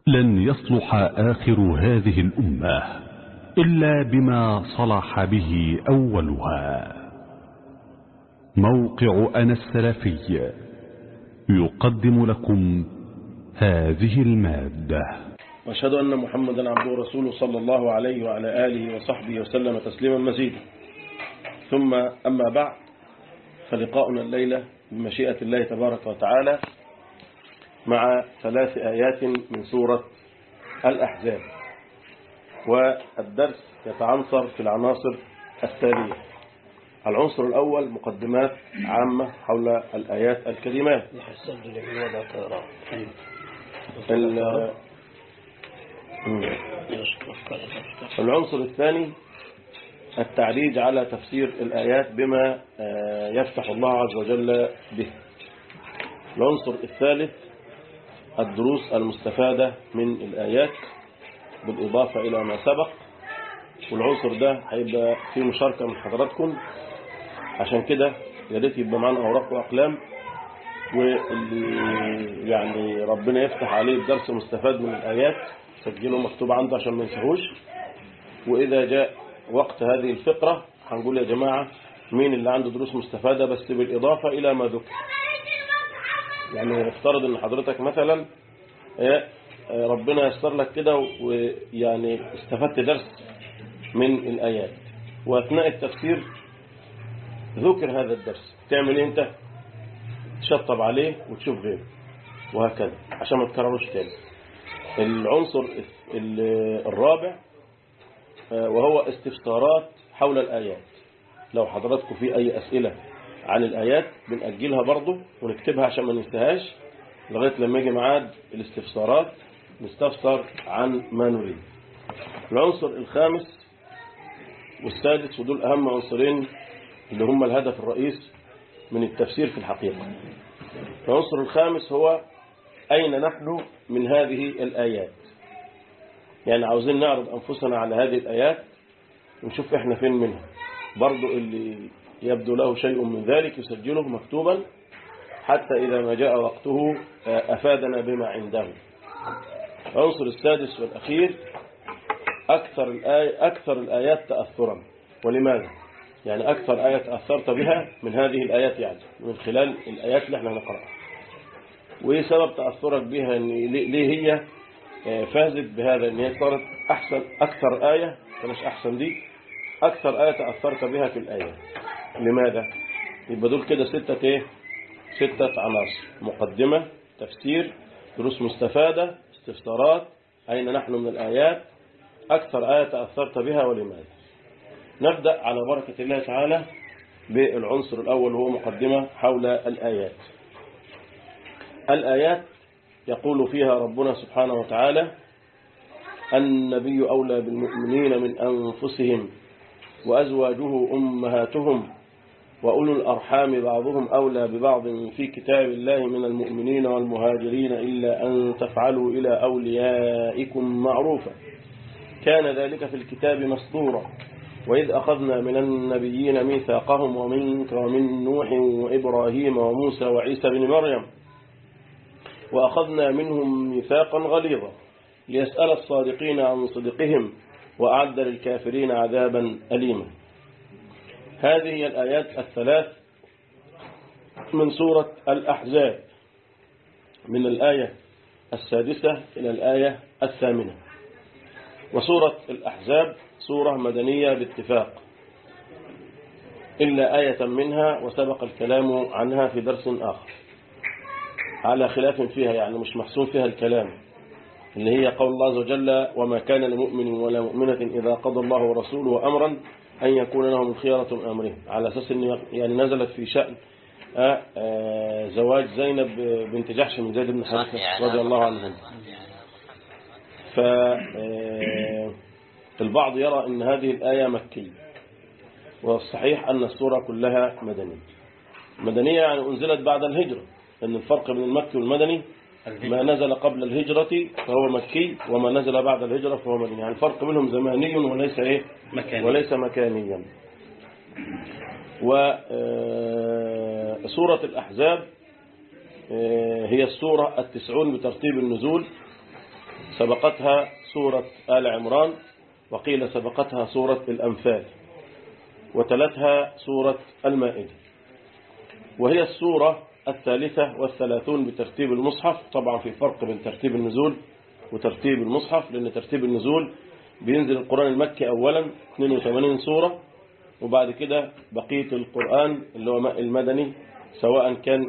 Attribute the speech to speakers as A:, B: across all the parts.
A: لن يصلح آخر هذه الأمة إلا بما صلح به أولها موقع أنا السلفي يقدم لكم هذه المادة
B: واشهد أن محمدا عبده ورسوله صلى الله عليه وعلى آله وصحبه وسلم تسليما مزيدا ثم أما بعد فلقاؤنا الليلة بمشيئة الله تبارك وتعالى مع ثلاث آيات من سورة الأحزاب والدرس يتعنصر في العناصر التالية العنصر الأول مقدمات عامة حول الآيات الكريمات العنصر الثاني التعريج على تفسير الآيات بما يفتح الله عز وجل به العنصر الثالث الدروس المستفادة من الآيات بالإضافة إلى ما سبق والعنصر ده هيبقى فيه مشاركة من حضراتكم عشان كده يا ريت يبقى معانا أوراق وأقلام واللي يعني ربنا يفتح عليه الدرس مستفاد من الآيات سجله مكتوب عنده عشان ما ينساهوش وإذا جاء وقت هذه الفقرة هنقول يا جماعة مين اللي عنده دروس مستفادة بس بالإضافة إلى ما ذكر يعني افترض ان حضرتك مثلا ربنا يسر لك كده ويعني استفدت درس من الآيات وأثناء التفسير ذكر هذا الدرس تعمل ايه انت تشطب عليه وتشوف غيره وهكذا عشان ما تكرروش تاني العنصر الرابع وهو استفسارات حول الآيات لو حضراتكم في أي أسئلة عن الآيات بنأجلها برضه ونكتبها عشان ما ننساهاش لغاية لما يجي معاد الاستفسارات نستفسر عن ما نريد العنصر الخامس والسادس ودول أهم عنصرين اللي هم الهدف الرئيس من التفسير في الحقيقة العنصر الخامس هو أين نحن من هذه الآيات يعني عاوزين نعرض أنفسنا على هذه الآيات ونشوف إحنا فين منها برضو اللي يبدو له شيء من ذلك يسجله مكتوبا حتى إذا ما جاء وقته أفادنا بما عنده العنصر السادس والأخير أكثر, الآية أكثر الآيات تأثرا ولماذا؟ يعني أكثر آية تأثرت بها من هذه الآيات يعني من خلال الآيات اللي احنا نقرأها وإيه سبب تأثرك بها إن ليه هي فازت بهذا إن هي صارت أحسن أكثر آية مش أحسن دي أكثر آية تأثرت بها في الآيات لماذا يبقى دول كده ستة ايه ستة عناصر مقدمة تفسير دروس مستفادة استفسارات أين نحن من الآيات أكثر آية تأثرت بها ولماذا نبدأ على بركة الله تعالى بالعنصر الأول وهو مقدمة حول الآيات الآيات يقول فيها ربنا سبحانه وتعالى النبي أولى بالمؤمنين من أنفسهم وأزواجه أمهاتهم وأولو الأرحام بعضهم أولى ببعض في كتاب الله من المؤمنين والمهاجرين إلا أن تفعلوا إلى أوليائكم معروفا كان ذلك في الكتاب مسطورا وإذ أخذنا من النبيين ميثاقهم ومنك ومن نوح وإبراهيم وموسى وعيسى بن مريم وأخذنا منهم ميثاقا غليظا ليسأل الصادقين عن صدقهم وأعد للكافرين عذابا أليما هذه هي الآيات الثلاث من سورة الأحزاب من الآية السادسة إلى الآية الثامنة وسورة الأحزاب سورة مدنية باتفاق إلا آية منها وسبق الكلام عنها في درس آخر على خلاف فيها يعني مش محسون فيها الكلام اللي هي قول الله عز وجل وما كان لمؤمن ولا مؤمنة إذا قضى الله ورسوله أمرا أن يكون لهم الخيرة من أمرهم على أساس أن يعني نزلت في شأن آآ آآ زواج زينب بنت جحش من زيد بن حارثة رضي الله عنه فالبعض يرى أن هذه الآية مكية والصحيح أن السورة كلها مدنية مدنية يعني أنزلت بعد الهجرة لأن الفرق بين المكي والمدني ما نزل قبل الهجرة فهو مكي وما نزل بعد الهجرة فهو مدني يعني الفرق بينهم زماني وليس إيه
C: مكاني.
B: وليس مكانيا وسورة الأحزاب هي السورة التسعون بترتيب النزول سبقتها سورة آل عمران وقيل سبقتها سورة الأنفال وتلتها سورة المائدة وهي السورة الثالثة والثلاثون بترتيب المصحف طبعا في فرق بين ترتيب النزول وترتيب المصحف لأن ترتيب النزول بينزل القرآن المكي أولا 82 سورة وبعد كده بقية القرآن اللي هو المدني سواء كان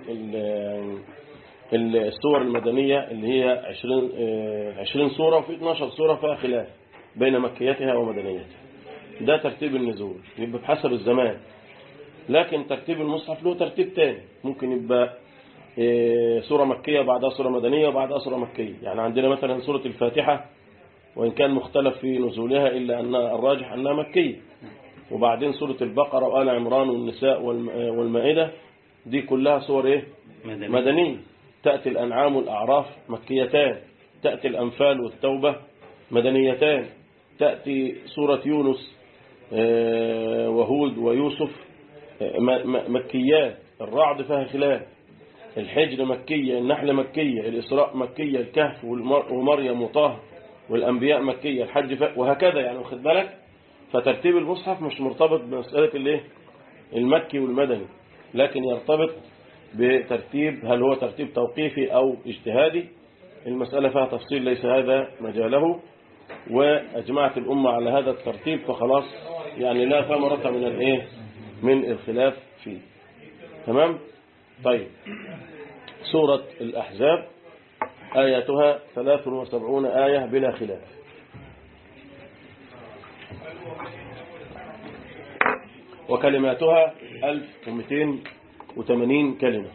B: السور المدنية اللي هي 20 20 سورة وفي 12 سورة فيها خلاف بين مكيتها ومدنيتها ده ترتيب النزول يبقى بحسب الزمان لكن ترتيب المصحف له ترتيب تاني ممكن يبقى سورة مكية بعدها سورة مدنية وبعدها سورة مكية يعني عندنا مثلا سورة الفاتحة وإن كان مختلف في نزولها إلا أن الراجح أنها مكية وبعدين سورة البقرة وآل عمران والنساء والمائدة دي كلها سور إيه؟
C: مدني.
B: مدنية تأتي الأنعام والأعراف مكيتان تأتي الأنفال والتوبة مدنيتان تأتي سورة يونس وهود ويوسف مكيات الرعد فيها خلاف الحجر مكية النحل مكية الإسراء مكية الكهف ومريم وطه والأنبياء مكية الحج ف... وهكذا يعني واخد بالك فترتيب المصحف مش مرتبط بمسألة الايه المكي والمدني لكن يرتبط بترتيب هل هو ترتيب توقيفي أو اجتهادي المسألة فيها تفصيل ليس هذا مجاله وأجمعت الأمة على هذا الترتيب فخلاص يعني لا ثمرة من الايه من الخلاف فيه تمام طيب سورة الأحزاب آياتها 73 آية بلا خلاف وكلماتها 1280 كلمة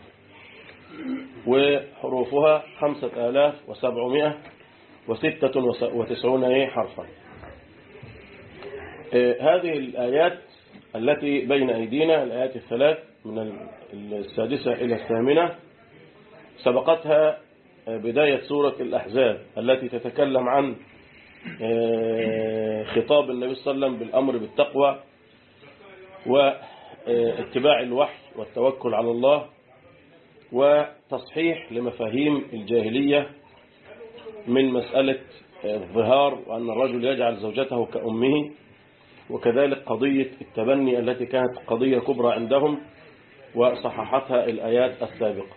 B: وحروفها 5796 حرفا هذه الآيات التي بين أيدينا الآيات الثلاث من السادسة إلى الثامنة سبقتها بداية سورة الأحزاب التي تتكلم عن خطاب النبي صلى الله عليه وسلم بالأمر بالتقوى واتباع الوحي والتوكل على الله وتصحيح لمفاهيم الجاهلية من مسألة الظهار وأن الرجل يجعل زوجته كأمه وكذلك قضية التبني التي كانت قضية كبرى عندهم وصححتها الآيات السابقة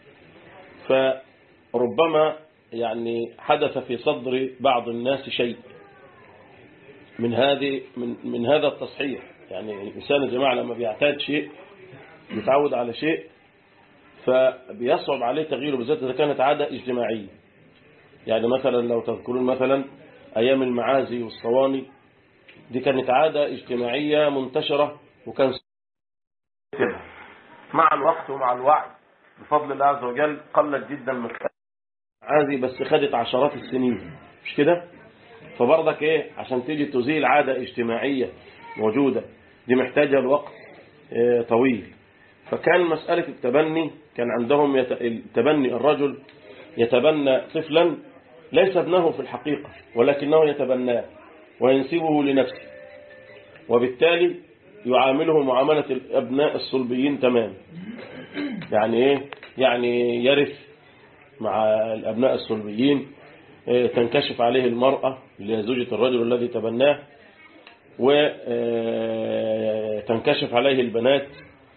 B: فربما يعني حدث في صدر بعض الناس شيء من هذه من, من هذا التصحيح يعني الإنسان يا جماعة لما بيعتاد شيء يتعود على شيء فبيصعب عليه تغييره بالذات إذا كانت عادة اجتماعية يعني مثلا لو تذكرون مثلا أيام المعازي والصواني دي كانت عادة اجتماعية منتشرة وكان مع الوقت ومع الوعي بفضل الله عز وجل قلت جدا من عادي بس خدت عشرات السنين مش كده فبرضك ايه عشان تيجي تزيل عادة اجتماعية موجودة دي محتاجة الوقت اه طويل فكان مسألة التبني كان عندهم يت... التبني الرجل يتبنى طفلا ليس ابنه في الحقيقة ولكنه يتبناه وينسبه لنفسه وبالتالي يعامله معاملة الأبناء الصلبيين تمام يعني إيه يعني يرث مع الأبناء الصلبيين تنكشف عليه المرأة اللي هي زوجة الرجل الذي تبناه وتنكشف عليه البنات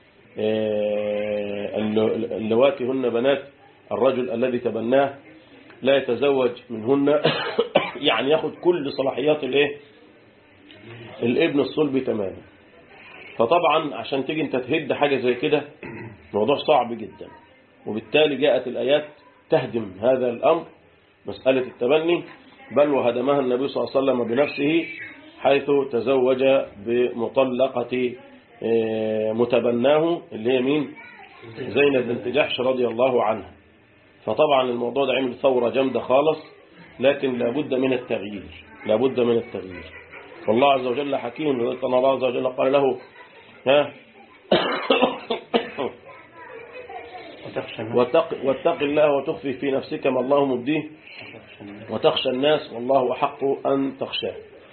B: اللواتي هن بنات الرجل الذي تبناه لا يتزوج منهن يعني ياخد كل صلاحيات الايه الابن الصلبي تماما فطبعا عشان تيجي انت تهد حاجة زي كده موضوع صعب جدا وبالتالي جاءت الآيات تهدم هذا الأمر مسألة التبني بل وهدمها النبي صلى الله عليه وسلم بنفسه حيث تزوج بمطلقة متبناه اللي هي مين زينب بنت جحش رضي الله عنها فطبعا الموضوع ده عمل ثورة جامدة خالص لكن لابد من التغيير لابد من التغيير والله عز وجل حكيم لذلك أن الله عز وجل قال له ها واتق, واتق الله وتخفي في نفسك ما الله مبديه وتخشى الناس والله أحق أن تخشاه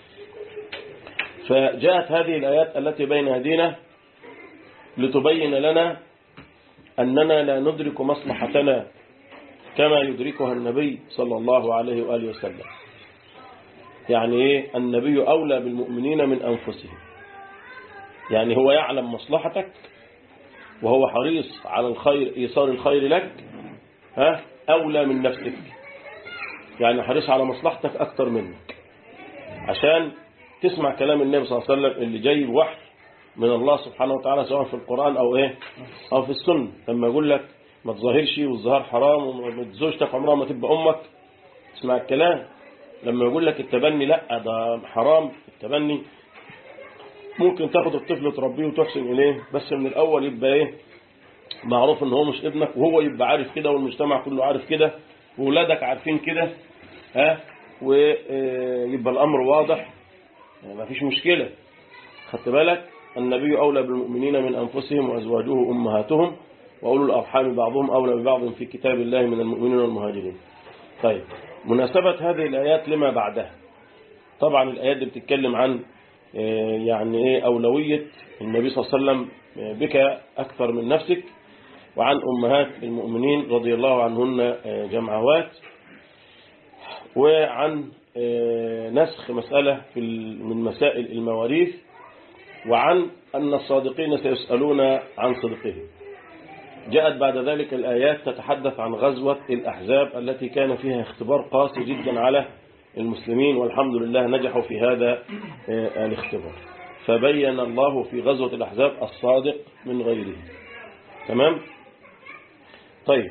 B: فجاءت هذه الآيات التي بين يدينا لتبين لنا أننا لا ندرك مصلحتنا كما يدركها النبي صلى الله عليه وآله وسلم يعني إيه النبي أولى بالمؤمنين من أنفسهم يعني هو يعلم مصلحتك وهو حريص على الخير إيصال الخير لك ها أولى من نفسك يعني حريص على مصلحتك أكتر منك عشان تسمع كلام النبي صلى الله عليه وسلم اللي جاي بوحي من الله سبحانه وتعالى سواء في القرآن أو إيه أو في السنة لما يقول لك ما تظاهرش والظهار حرام وزوجتك عمرها ما تبقى أمك اسمع الكلام لما يقول لك التبني لا ده حرام التبني ممكن تاخد الطفل تربيه وتحسن إليه بس من الأول يبقى إيه معروف ان هو مش ابنك وهو يبقى عارف كده والمجتمع كله عارف كده وولادك عارفين كده ها ويبقى الأمر واضح ما فيش مشكلة خدت بالك النبي أولى بالمؤمنين من أنفسهم وأزواجه أمهاتهم وأولو الأرحام بعضهم أولى ببعض في كتاب الله من المؤمنين والمهاجرين طيب مناسبة هذه الآيات لما بعدها طبعا الآيات دي بتتكلم عن يعني إيه أولوية النبي صلى الله عليه وسلم بك أكثر من نفسك وعن أمهات المؤمنين رضي الله عنهن جمعوات وعن نسخ مسألة في من مسائل المواريث وعن أن الصادقين سيسألون عن صدقهم جاءت بعد ذلك الآيات تتحدث عن غزوة الأحزاب التي كان فيها اختبار قاسي جدا على المسلمين والحمد لله نجحوا في هذا الاختبار فبين الله في غزوة الأحزاب الصادق من غيره تمام طيب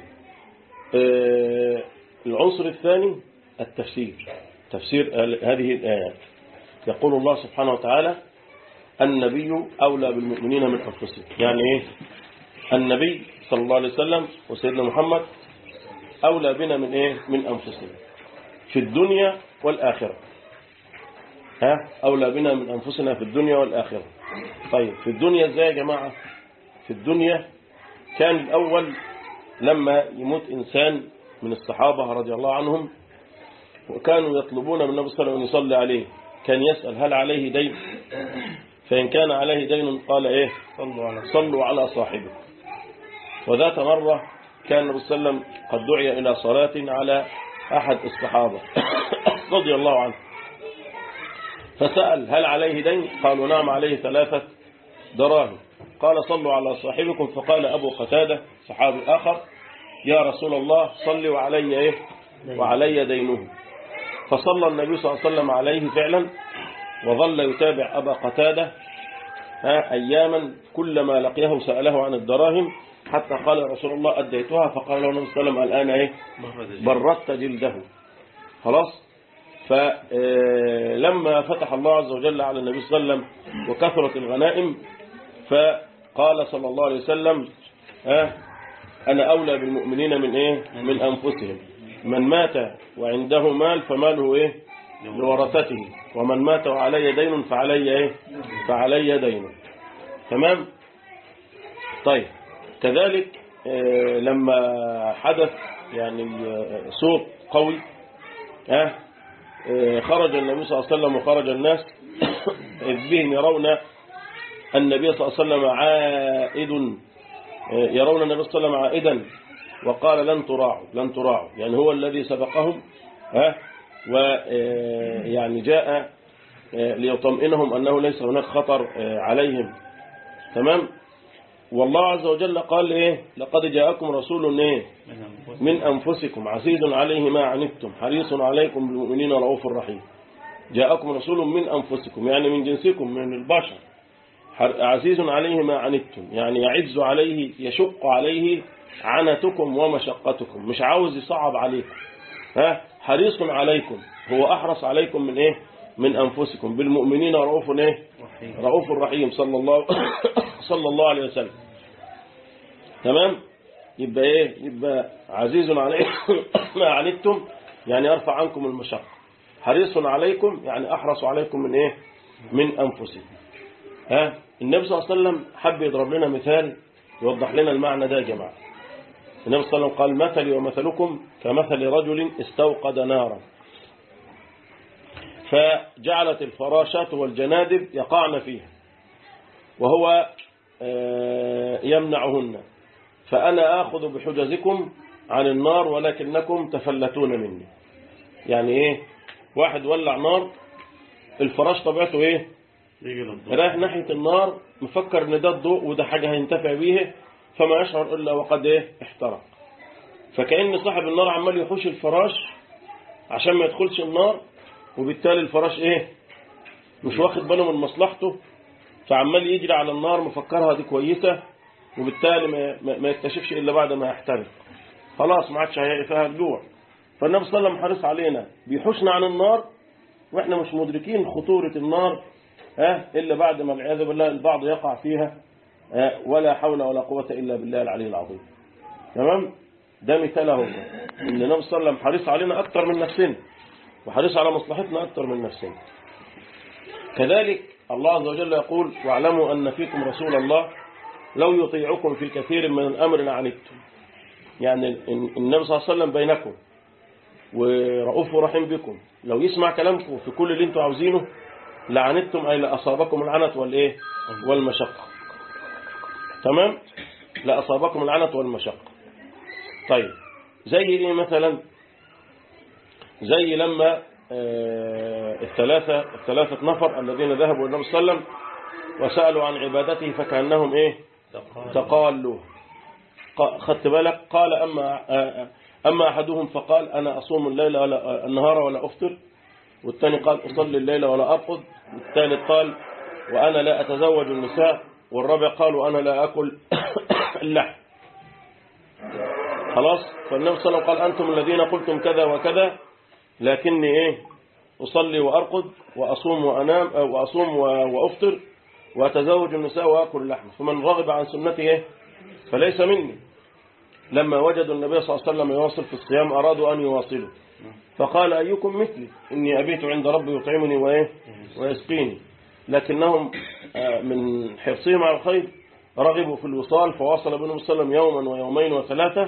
B: العنصر الثاني التفسير تفسير هذه الآيات يقول الله سبحانه وتعالى النبي أولى بالمؤمنين من أنفسهم يعني إيه النبي صلى الله عليه وسلم وسيدنا محمد أولى بنا من إيه من أنفسنا في الدنيا والآخرة ها أولى بنا من أنفسنا في الدنيا والآخرة طيب في الدنيا إزاي يا جماعة في الدنيا كان الأول لما يموت إنسان من الصحابة رضي الله عنهم وكانوا يطلبون من النبي صلى الله عليه وسلم أن يصلي عليه كان يسأل هل عليه دين فإن كان عليه دين قال إيه صلوا على, صلوا على صاحبه وذات مرة كان النبي صلى الله عليه وسلم قد دعي إلى صلاة على أحد الصحابة رضي الله عنه فسأل هل عليه دين قالوا نعم عليه ثلاثة دراهم قال صلوا على صاحبكم فقال أبو قتادة صحابي آخر يا رسول الله صلي وعلي إيه وعلي دينه فصلى النبي صلى الله عليه وسلم عليه فعلا وظل يتابع أبا قتادة ها أياما كلما لقيه سأله عن الدراهم حتى قال رسول الله أديتها فقال له النبي صلى الله عليه وسلم الآن إيه بردت جلده خلاص فلما فتح الله عز وجل على النبي صلى الله عليه وسلم وكثرت الغنائم فقال صلى الله عليه وسلم ها أنا أولى بالمؤمنين من إيه من أنفسهم من مات وعنده مال فماله إيه لورثته ومن مات وعلي دين فعلي إيه فعلي دين تمام طيب كذلك لما حدث يعني صوت قوي ها خرج النبي صلى الله عليه وسلم وخرج الناس إذ بهم يرون النبي صلى الله عليه وسلم عائد يرون النبي صلى الله عليه وسلم عائدا وقال لن تراعوا لن تراعوا يعني هو الذي سبقهم ها ويعني جاء ليطمئنهم أنه ليس هناك خطر عليهم تمام والله عز وجل قال إيه لقد جاءكم رسول إيه من أنفسكم عزيز عليه ما عنتم حريص عليكم بالمؤمنين رؤوف رحيم جاءكم رسول من أنفسكم يعني من جنسكم من البشر عزيز عليه ما عنتم يعني يعز عليه يشق عليه عنتكم ومشقتكم مش عاوز يصعب عليكم ها حريص عليكم هو أحرص عليكم من إيه من أنفسكم بالمؤمنين رؤوف إيه رؤوف رحيم صلى الله صلى الله عليه وسلم تمام يبقى إيه يبقى عزيز عليكم ما عنتم يعني يرفع عنكم المشقة حريص عليكم يعني أحرص عليكم من إيه من أنفسكم ها النبي صلى الله عليه وسلم حب يضرب لنا مثال يوضح لنا المعنى ده يا جماعة النبي صلى الله عليه وسلم قال مثلي ومثلكم كمثل رجل استوقد نارا فجعلت الفراشات والجنادب يقعن فيها وهو يمنعهن فأنا آخذ بحجزكم عن النار ولكنكم تفلتون مني يعني ايه واحد ولع نار الفراش طبيعته ايه
C: يجي للضوء
B: رايح ناحية النار مفكر ان ده الضوء وده حاجة هينتفع بيه فما يشعر الا وقد ايه احترق فكأن صاحب النار عمال يحوش الفراش عشان ما يدخلش النار وبالتالي الفراش ايه مش واخد باله من مصلحته فعمال يجري على النار مفكرها دي كويسة وبالتالي ما, ما ما يكتشفش الا بعد ما يحترق خلاص ما عادش هيلاقي فيها الجوع فالنبي صلى الله عليه وسلم حريص علينا بيحوشنا عن النار واحنا مش مدركين خطورة النار ها إلا بعد ما العياذ بالله البعض يقع فيها ها ولا حول ولا قوة إلا بالله العلي العظيم تمام ده مثال اهو ان النبي صلى الله عليه وسلم حريص علينا أكتر من نفسنا وحريص على مصلحتنا أكتر من نفسنا كذلك الله عز وجل يقول واعلموا أن فيكم رسول الله لو يطيعكم في كثير من الأمر لعنتم يعني النبي صلى الله عليه وسلم بينكم ورؤوف رحيم بكم لو يسمع كلامكم في كل اللي انتوا عاوزينه لعنتم أي لأصابكم العنت والإيه والمشقة تمام لأصابكم العنت والمشقة طيب زي إيه مثلا زي لما آه، الثلاثة الثلاثة نفر الذين ذهبوا النبي صلى الله عليه وسلم وسألوا عن عبادته فكأنهم إيه تقالوا ق- خدت بالك قال أما آه، أما أحدهم فقال أنا أصوم الليل ولا النهار ولا أفطر والثاني قال أصلي الليل ولا أرقد والثالث قال وأنا لا أتزوج النساء والرابع قال وأنا لا أكل اللحم خلاص فالنبي صلى الله عليه وسلم قال أنتم الذين قلتم كذا وكذا لكني إيه أصلي وأرقد وأصوم وأنام أو وأصوم و- وأفطر وأتزوج النساء وأكل اللحم فمن رغب عن سنتي إيه فليس مني لما وجدوا النبي صلى الله عليه وسلم يواصل في الصيام أرادوا أن يواصلوا فقال أيكم مثلي إني أبيت عند ربي يطعمني وإيه ويسقيني لكنهم آه، من حرصهم على الخير رغبوا في الوصال فواصل بهم صلى الله عليه وسلم يوما ويومين وثلاثة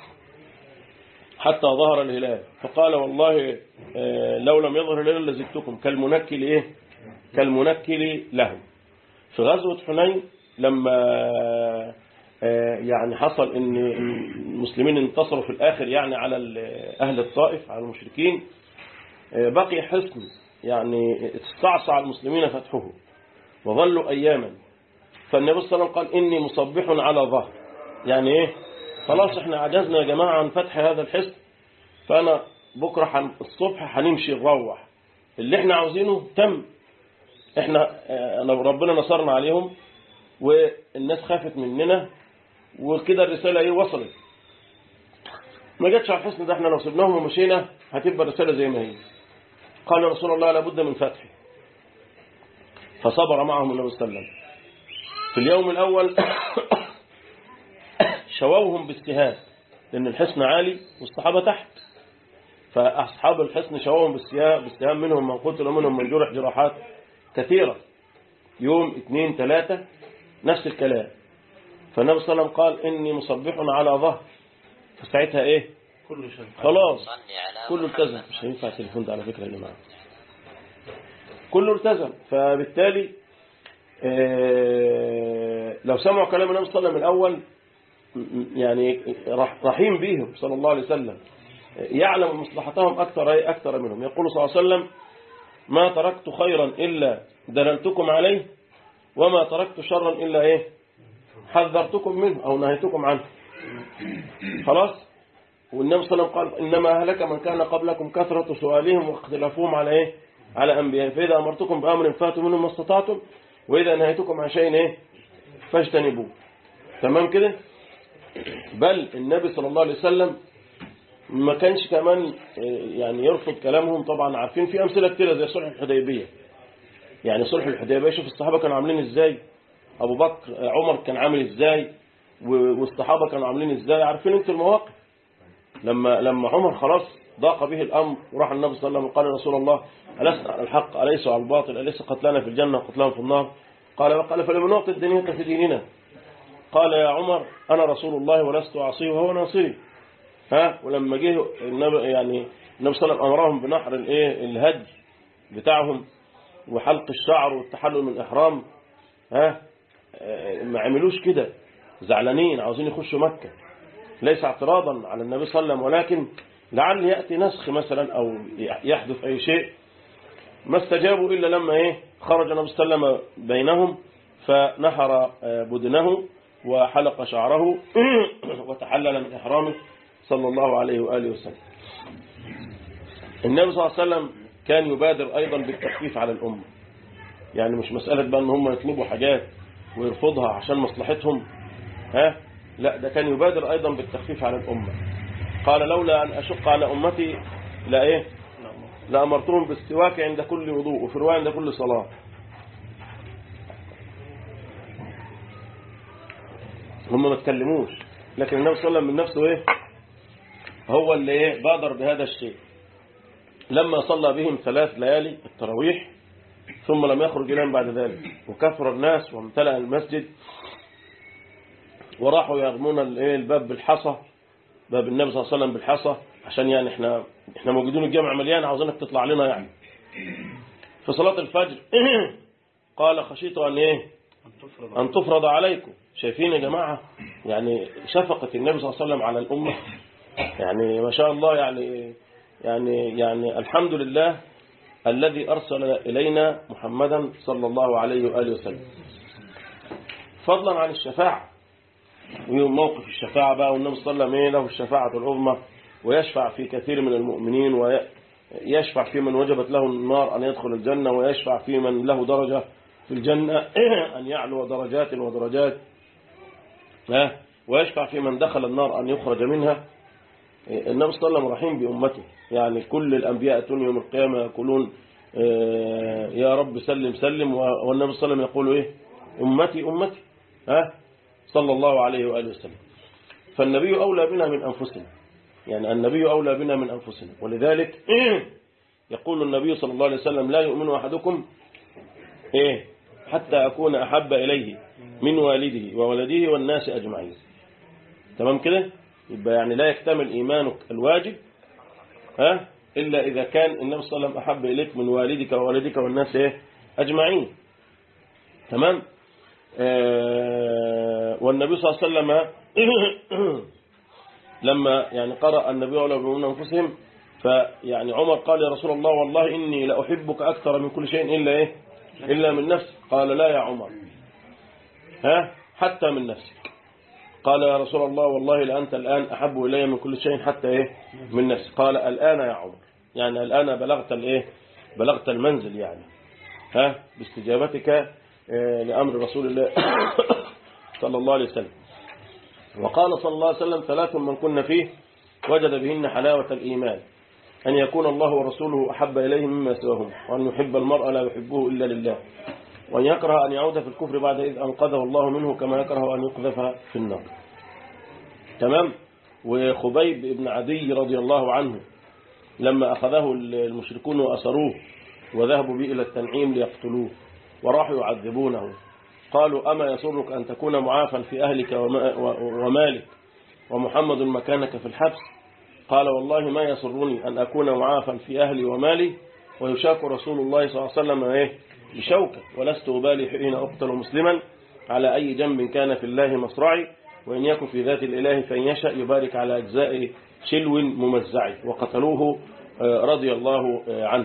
B: حتى ظهر الهلال فقال والله آه، لو لم يظهر الهلال لزدتكم كالمنكل إيه كالمنكل لهم في غزوة حنين لما آه، يعني حصل ان المسلمين انتصروا في الاخر يعني على ال- اهل الطائف على المشركين آه، بقي حصن يعني استعصى على المسلمين فتحه وظلوا اياما فالنبي صلى الله عليه وسلم قال اني مصبح على ظهر يعني ايه خلاص احنا عجزنا يا جماعه عن فتح هذا الحصن فانا بكره حن الصبح هنمشي نروح اللي احنا عاوزينه تم احنا آه، أنا- ربنا نصرنا عليهم والناس خافت مننا وكده الرسالة ايه وصلت ما جاتش على الحسن ده احنا لو سبناهم ومشينا هتبقى الرسالة زي ما هي قال يا رسول الله لابد من فتحه فصبر معهم النبي صلى الله عليه وسلم في اليوم الأول شووهم بالسهام لأن الحصن عالي والصحابة تحت فأصحاب الحصن شووهم بالسهام بالسهام منهم من قتل ومنهم من جرح جراحات كثيرة يوم اثنين ثلاثة نفس الكلام فالنبي صلى الله عليه وسلم قال إني مصبح على ظهر فساعتها إيه
C: كل شيء
B: خلاص كله التزم مش هينفع التليفون ده على فكرة يا جماعة كله التزم فبالتالي آه، لو سمعوا كلام النبي صلى الله عليه وسلم الأول م- م- يعني رح- رحيم بهم صلى الله عليه وسلم يعلم مصلحتهم أكثر أي أكثر منهم يقول صلى الله عليه وسلم ما تركت خيرا إلا دللتكم عليه وما تركت شرا إلا إيه حذرتكم منه أو نهيتكم عنه خلاص والنبي صلى الله عليه وسلم قال إنما هلك من كان قبلكم كثرة سؤالهم واختلافهم على إيه على أنبياء فإذا أمرتكم بأمر فاتوا منه ما استطعتم وإذا نهيتكم عن شيء إيه فاجتنبوه تمام كده بل النبي صلى الله عليه وسلم ما كانش كمان آه، يعني يرفض كلامهم طبعا عارفين في أمثلة كتيرة زي صلح الحديبية يعني صلح الحديبية شوف الصحابة كانوا عاملين إزاي أبو بكر آه، عمر كان عامل إزاي و- والصحابة كانوا عاملين إزاي عارفين أنتوا المواقف لما لما عمر خلاص ضاق به الأمر وراح النبي صلى الله عليه وسلم قال يا رسول الله ألسنا على الحق أليس على الباطل أليس قتلنا في الجنة وقتلهم في النار قال وقال فلما نعطي الدنيا في ديننا قال يا عمر أنا رسول الله ولست أعصيه وهو ناصري ها ولما جه النبي يعني النبي صلى الله عليه وسلم أمرهم بنحر الإيه الهدي بتاعهم وحلق الشعر والتحلل من الإحرام ها آه، ما عملوش كده زعلانين عاوزين يخشوا مكة ليس اعتراضا على النبي صلى الله عليه وسلم ولكن لعل يأتي نسخ مثلا أو يحدث أي شيء ما استجابوا إلا لما إيه خرج النبي صلى الله عليه وسلم بينهم فنحر بدنه وحلق شعره وتحلل من إحرامه صلى الله عليه وآله وسلم النبي صلى الله عليه وسلم كان يبادر أيضا بالتخفيف على الأمة يعني مش مسألة بقى أن هم يطلبوا حاجات ويرفضها عشان مصلحتهم ها لا ده كان يبادر أيضا بالتخفيف على الأمة قال لولا أن أشق على أمتي لا إيه لأمرتهم بالسواك عند كل وضوء وفي رواية عند كل صلاة هم ما تكلموش لكن النبي صلى الله عليه وسلم من نفسه إيه هو اللي إيه بادر بهذا الشيء لما صلى بهم ثلاث ليالي التراويح ثم لم يخرج إليهم بعد ذلك وكثر الناس وامتلأ المسجد وراحوا يرمون الباب بالحصى باب النبي صلى الله عليه وسلم بالحصى عشان يعني احنا احنا موجودين الجامع مليان عاوزينك تطلع لنا يعني في صلاة الفجر قال خشيت أن ايه أن تفرض عليكم شايفين يا جماعة يعني شفقة النبي صلى الله عليه وسلم على الأمة يعني ما شاء الله يعني يعني يعني الحمد لله الذي أرسل إلينا محمدا صلى الله عليه وآله وسلم فضلا عن الشفاعة ويوم موقف الشفاعة بقى والنبي صلى الله عليه وسلم له الشفاعة العظمى ويشفع في كثير من المؤمنين ويشفع في من وجبت له النار أن يدخل الجنة ويشفع في من له درجة في الجنة أن يعلو درجات ودرجات ويشفع في من دخل النار أن يخرج منها النبي صلى الله عليه وسلم رحيم بأمته يعني كل الأنبياء أتون يوم القيامة يقولون يا رب سلم سلم والنبي صلى الله عليه وسلم يقول إيه أمتي أمتي ها صلى الله عليه وآله وسلم فالنبي أولى بنا من أنفسنا يعني النبي أولى بنا من أنفسنا ولذلك يقول النبي صلى الله عليه وسلم لا يؤمن أحدكم إيه حتى أكون أحب إليه من والده وولده والناس أجمعين تمام كده يبقى يعني لا يكتمل إيمانك الواجب ها إلا إذا كان النبي صلى الله عليه وسلم أحب إليك من والدك ووالدك والناس إيه أجمعين تمام آه والنبي صلى الله عليه وسلم لما يعني قرأ النبي على من أنفسهم فيعني عمر قال يا رسول الله والله إني لأحبك أكثر من كل شيء إلا إيه إلا من نفسك قال لا يا عمر ها حتى من نفسك قال يا رسول الله والله لأنت الآن أحب إلي من كل شيء حتى إيه من نفسك قال الآن يا عمر يعني الآن بلغت الإيه بلغت المنزل يعني ها باستجابتك لأمر رسول الله صلى الله عليه وسلم وقال صلى الله عليه وسلم ثلاث من كن فيه وجد بهن حلاوة الإيمان أن يكون الله ورسوله أحب إليه مما سواهم وأن يحب المرء لا يحبه إلا لله وأن يكره أن يعود في الكفر بعد إذ أنقذه الله منه كما يكره أن يقذف في النار تمام وخبيب بن عدي رضي الله عنه لما أخذه المشركون وأسروه وذهبوا به إلى التنعيم ليقتلوه وراحوا يعذبونه قالوا أما يسرك أن تكون معافا في أهلك ومالك ومحمد مكانك في الحبس قال والله ما يسرني أن أكون معافا في أهلي ومالي ويشاك رسول الله صلى الله عليه وسلم إيه بشوكة ولست أبالي حين أقتل مسلما على أي جنب كان في الله مصرعي وإن يكن في ذات الإله فإن يشأ يبارك على أجزاء شلو ممزع وقتلوه رضي الله عنه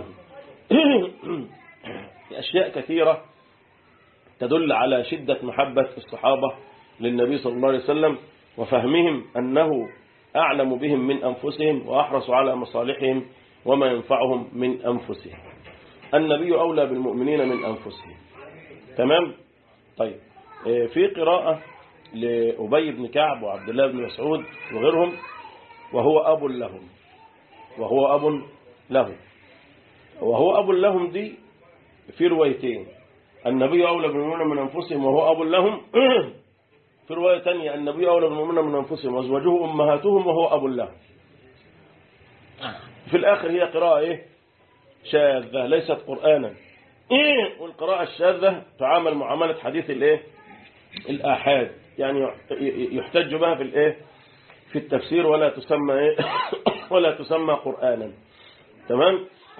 B: أشياء كثيرة تدل على شدة محبة الصحابة للنبي صلى الله عليه وسلم وفهمهم أنه أعلم بهم من أنفسهم وأحرص على مصالحهم وما ينفعهم من أنفسهم النبي أولى بالمؤمنين من أنفسهم تمام طيب في قراءة لأبي بن كعب وعبد الله بن مسعود وغيرهم وهو أب لهم وهو أب لهم وهو أب لهم دي في روايتين النبي أولى بالمؤمنين من أنفسهم وهو أب لهم في رواية ثانية النبي أولى بالمؤمنين من أنفسهم وأزواجه أمهاتهم وهو أب لهم في الآخر هي قراءة إيه شاذة ليست قرآنا إيه والقراءة الشاذة تعامل معاملة حديث الإيه الآحاد يعني يحتج بها في الإيه في التفسير ولا تسمى إيه ولا تسمى قرآنا تمام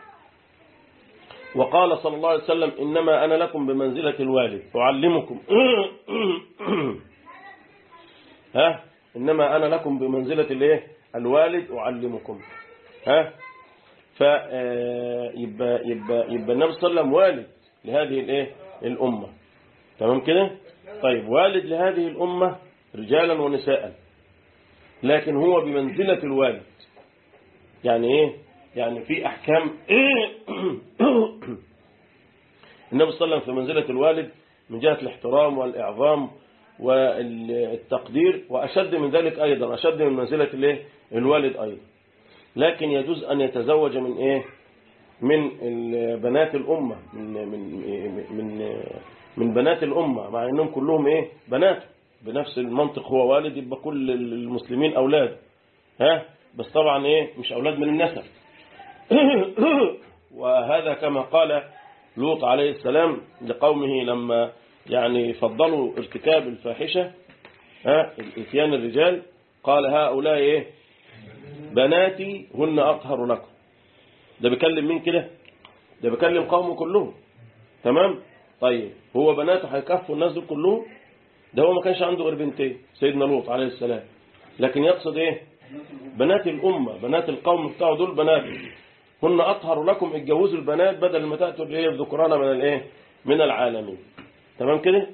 B: وقال صلى الله عليه وسلم إنما أنا لكم بمنزلة الوالد أعلمكم ها إنما أنا لكم بمنزلة الايه الوالد أعلمكم ها فيبقى يبقى يبقى النبي صلى الله عليه وسلم والد لهذه الايه الأمة تمام كده طيب والد لهذه الأمة رجالا ونساء لكن هو بمنزلة الوالد يعني ايه يعني في أحكام النبي صلى الله عليه وسلم في منزلة الوالد من جهة الاحترام والإعظام والتقدير وأشد من ذلك أيضا أشد من منزلة الايه الوالد أيضا لكن يجوز أن يتزوج من إيه من بنات الأمة من من من من بنات الأمة مع أنهم كلهم إيه بنات بنفس المنطق هو والد يبقى كل المسلمين أولاد ها بس طبعا إيه مش أولاد من النسب وهذا كما قال لوط عليه السلام لقومه لما يعني فضلوا ارتكاب الفاحشة ها اتيان الرجال قال هؤلاء ايه بناتي هن أطهر لكم ده بيكلم مين كده ده بيكلم قومه كلهم تمام طيب هو بناته هيكفوا الناس دول كلهم ده هو ما كانش عنده غير بنتين سيدنا لوط عليه السلام لكن يقصد ايه بنات الأمة بنات القوم بتاعه دول بنات هن أطهر لكم اتجوزوا البنات بدل ما تأتوا الايه الذكران من الايه من العالمين تمام كده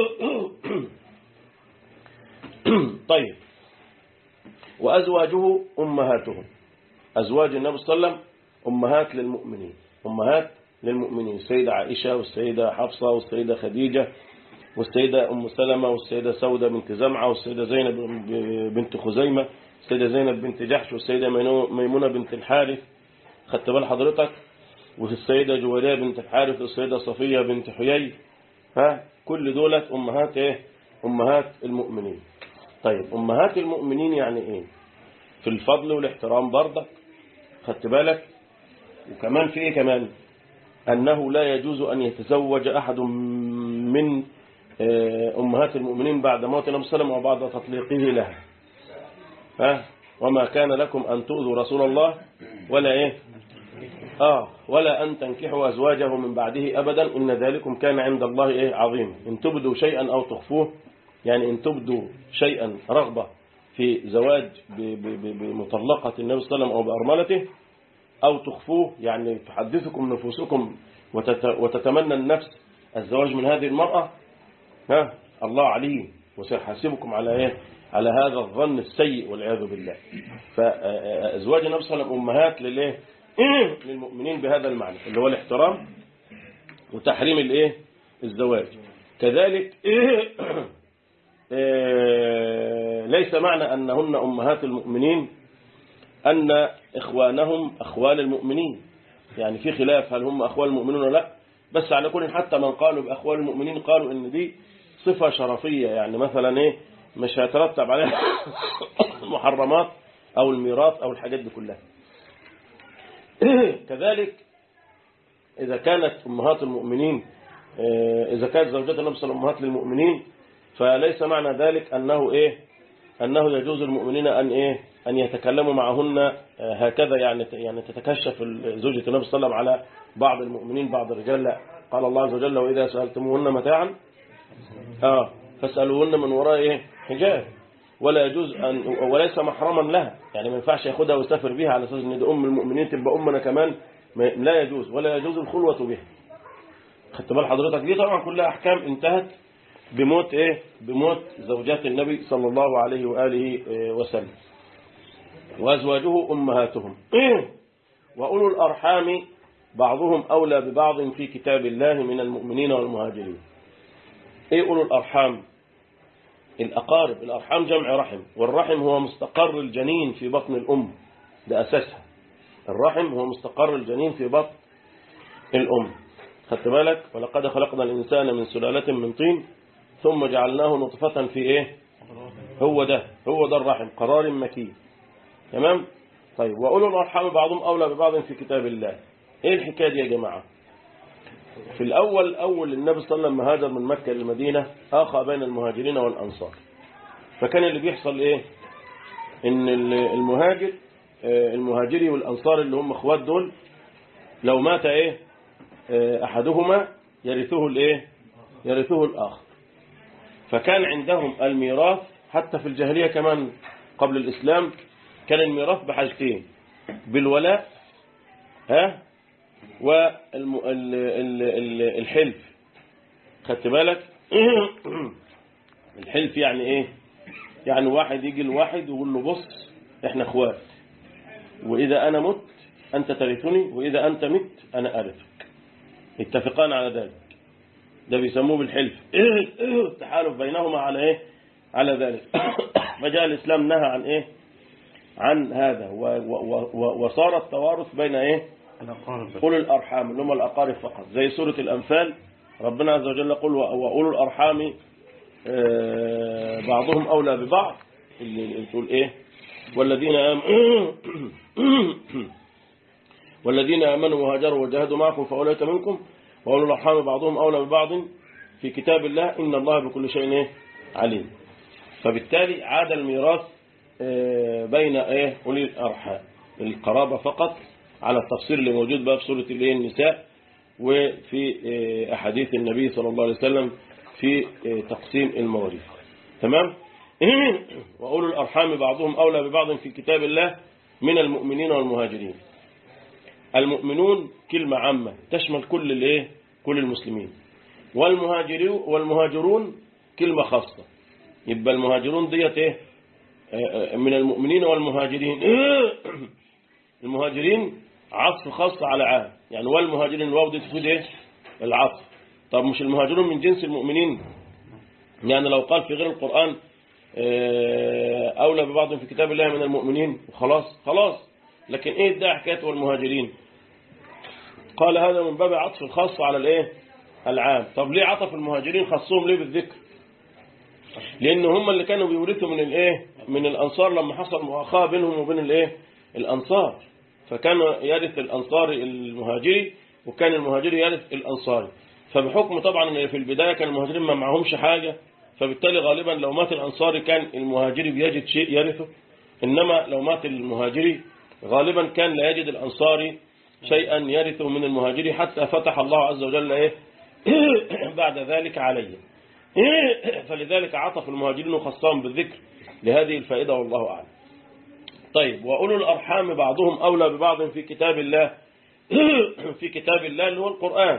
B: طيب وأزواجه أمهاتهم أزواج النبي صلى الله عليه وسلم أمهات للمؤمنين أمهات للمؤمنين السيدة عائشة والسيدة حفصة والسيدة خديجة والسيدة أم سلمة والسيدة سودة بنت زمعة والسيدة زينب بنت خزيمة السيدة زينب بنت جحش والسيدة ميمونة بنت الحارث خدت بال حضرتك والسيدة جوارية بنت الحارث والسيدة صفية بنت حيي ها كل دولت أمهات إيه أمهات المؤمنين طيب أمهات المؤمنين يعني إيه في الفضل والاحترام برضك خدت بالك وكمان في إيه كمان أنه لا يجوز أن يتزوج أحد من أمهات المؤمنين بعد موت النبي صلى الله عليه وسلم وبعد تطليقه لها ها وما كان لكم أن تؤذوا رسول الله ولا إيه آه ولا أن تنكحوا أزواجه من بعده أبدا إن ذلكم كان عند الله إيه عظيم إن تبدوا شيئا أو تخفوه يعني إن تبدوا شيئا رغبة في زواج بمطلقة النبي صلى الله عليه وسلم أو بأرملته أو تخفوه يعني تحدثكم نفوسكم وتتمنى النفس الزواج من هذه المرأة ها الله عليم وسيحاسبكم على إيه على هذا الظن السيء والعياذ بالله فأزواج النبي صلى الله عليه وسلم أمهات للإيه للمؤمنين بهذا المعنى اللي هو الاحترام وتحريم الايه الزواج كذلك ليس معنى أنهن أمهات المؤمنين أن إخوانهم أخوال المؤمنين يعني في خلاف هل هم أخوال المؤمنين ولا لا بس على كل حتى من قالوا بأخوال المؤمنين قالوا إن دي صفة شرفية يعني مثلا إيه مش هيترتب عليها محرمات أو الميراث أو الحاجات دي كلها كذلك إذا كانت أمهات المؤمنين إذا كانت زوجات النبي صلى الله عليه وسلم أمهات للمؤمنين فليس معنى ذلك أنه إيه أنه يجوز المؤمنين أن إيه أن يتكلموا معهن هكذا يعني يعني تتكشف زوجة النبي صلى الله عليه وسلم على بعض المؤمنين بعض الرجال لا قال الله عز وجل وإذا سألتموهن متاعا آه فاسألوهن من وراء إيه حجاب ولا يجوز أن وليس محرما لها يعني ما ينفعش ياخدها ويسافر بها على أساس إن دي أم المؤمنين تبقى أمنا كمان لا يجوز ولا يجوز الخلوة بها خدت بال حضرتك دي طبعا كلها أحكام انتهت بموت إيه بموت زوجات النبي صلى الله عليه وآله وسلم وأزواجه أمهاتهم وأولو الأرحام بعضهم أولى ببعض في كتاب الله من المؤمنين والمهاجرين إيه أولو الأرحام الأقارب الأرحام جمع رحم والرحم هو مستقر الجنين في بطن الأم ده أساسها الرحم هو مستقر الجنين في بطن الأم خدت بالك ولقد خلقنا الإنسان من سلالة من طين ثم جعلناه نطفة في إيه هو ده هو ده الرحم قرار مكين تمام طيب وأولو الأرحام بعضهم أولى ببعض في كتاب الله إيه الحكاية دي يا جماعة في الأول أول النبي صلى الله عليه وسلم هاجر من مكة للمدينة آخى بين المهاجرين والأنصار فكان اللي بيحصل إيه إن المهاجر المهاجري والأنصار اللي هم اخوات دول لو مات إيه أحدهما يرثه الإيه يرثه الآخر فكان عندهم الميراث حتى في الجاهلية كمان قبل الإسلام كان الميراث بحاجتين بالولاء ها والحلف خدت بالك الحلف يعني ايه يعني واحد يجي لواحد ويقول له بص احنا اخوات واذا انا مت انت ترثني واذا انت مت انا ارثك اتفقان على ذلك ده بيسموه بالحلف التحالف بينهما على ايه على ذلك فجاء الاسلام نهى عن ايه عن هذا و و و وصار التوارث بين ايه أولو الأرحام اللي هم الأقارب فقط زي سورة الأنفال ربنا عز وجل يقول وأولو الأرحام آه، بعضهم أولى ببعض اللي اللي تقول إيه والذين آمنوا والذين آمنوا وهاجروا وجاهدوا معكم فأولئك منكم وأولو الأرحام بعضهم أولى ببعض في كتاب الله إن الله بكل شيء إيه عليم فبالتالي عاد الميراث آه، بين إيه أولي الأرحام القرابة فقط على التفصيل اللي موجود بقى في سورة الإيه النساء وفي آه، أحاديث النبي صلى الله عليه وسلم في آه، تقسيم المواريث تمام وأولو الأرحام بعضهم أولى ببعض في كتاب الله من المؤمنين والمهاجرين المؤمنون كلمة عامة تشمل كل الايه كل المسلمين والمهاجرون والمهاجرون كلمة خاصة يبقى المهاجرون ديت ايه آه، آه، من المؤمنين والمهاجرين المهاجرين عطف خاص على عام يعني والمهاجرين الواو دي تفيد ايه العطف طب مش المهاجرون من جنس المؤمنين يعني لو قال في غير القرآن آه، أولى ببعض في كتاب الله من المؤمنين خلاص خلاص لكن ايه ده حكاية والمهاجرين قال هذا من باب عطف الخاص على الايه العام طب ليه عطف المهاجرين خصهم ليه بالذكر لان هم اللي كانوا بيورثوا من الايه من الانصار لما حصل مؤاخاه بينهم وبين الايه الانصار فكان يرث الانصاري المهاجري وكان المهاجري يرث الانصاري فبحكم طبعا ان في البدايه كان المهاجرين ما معهمش حاجه فبالتالي غالبا لو مات الانصاري كان المهاجري بيجد شيء يرثه انما لو مات المهاجري غالبا كان لا يجد الانصاري شيئا يرثه من المهاجري حتى فتح الله عز وجل ايه بعد ذلك عليه فلذلك عطف المهاجرين وخصهم بالذكر لهذه الفائدة والله أعلم طيب وأولو الأرحام بعضهم أولى ببعض في كتاب الله في كتاب الله اللي هو القرآن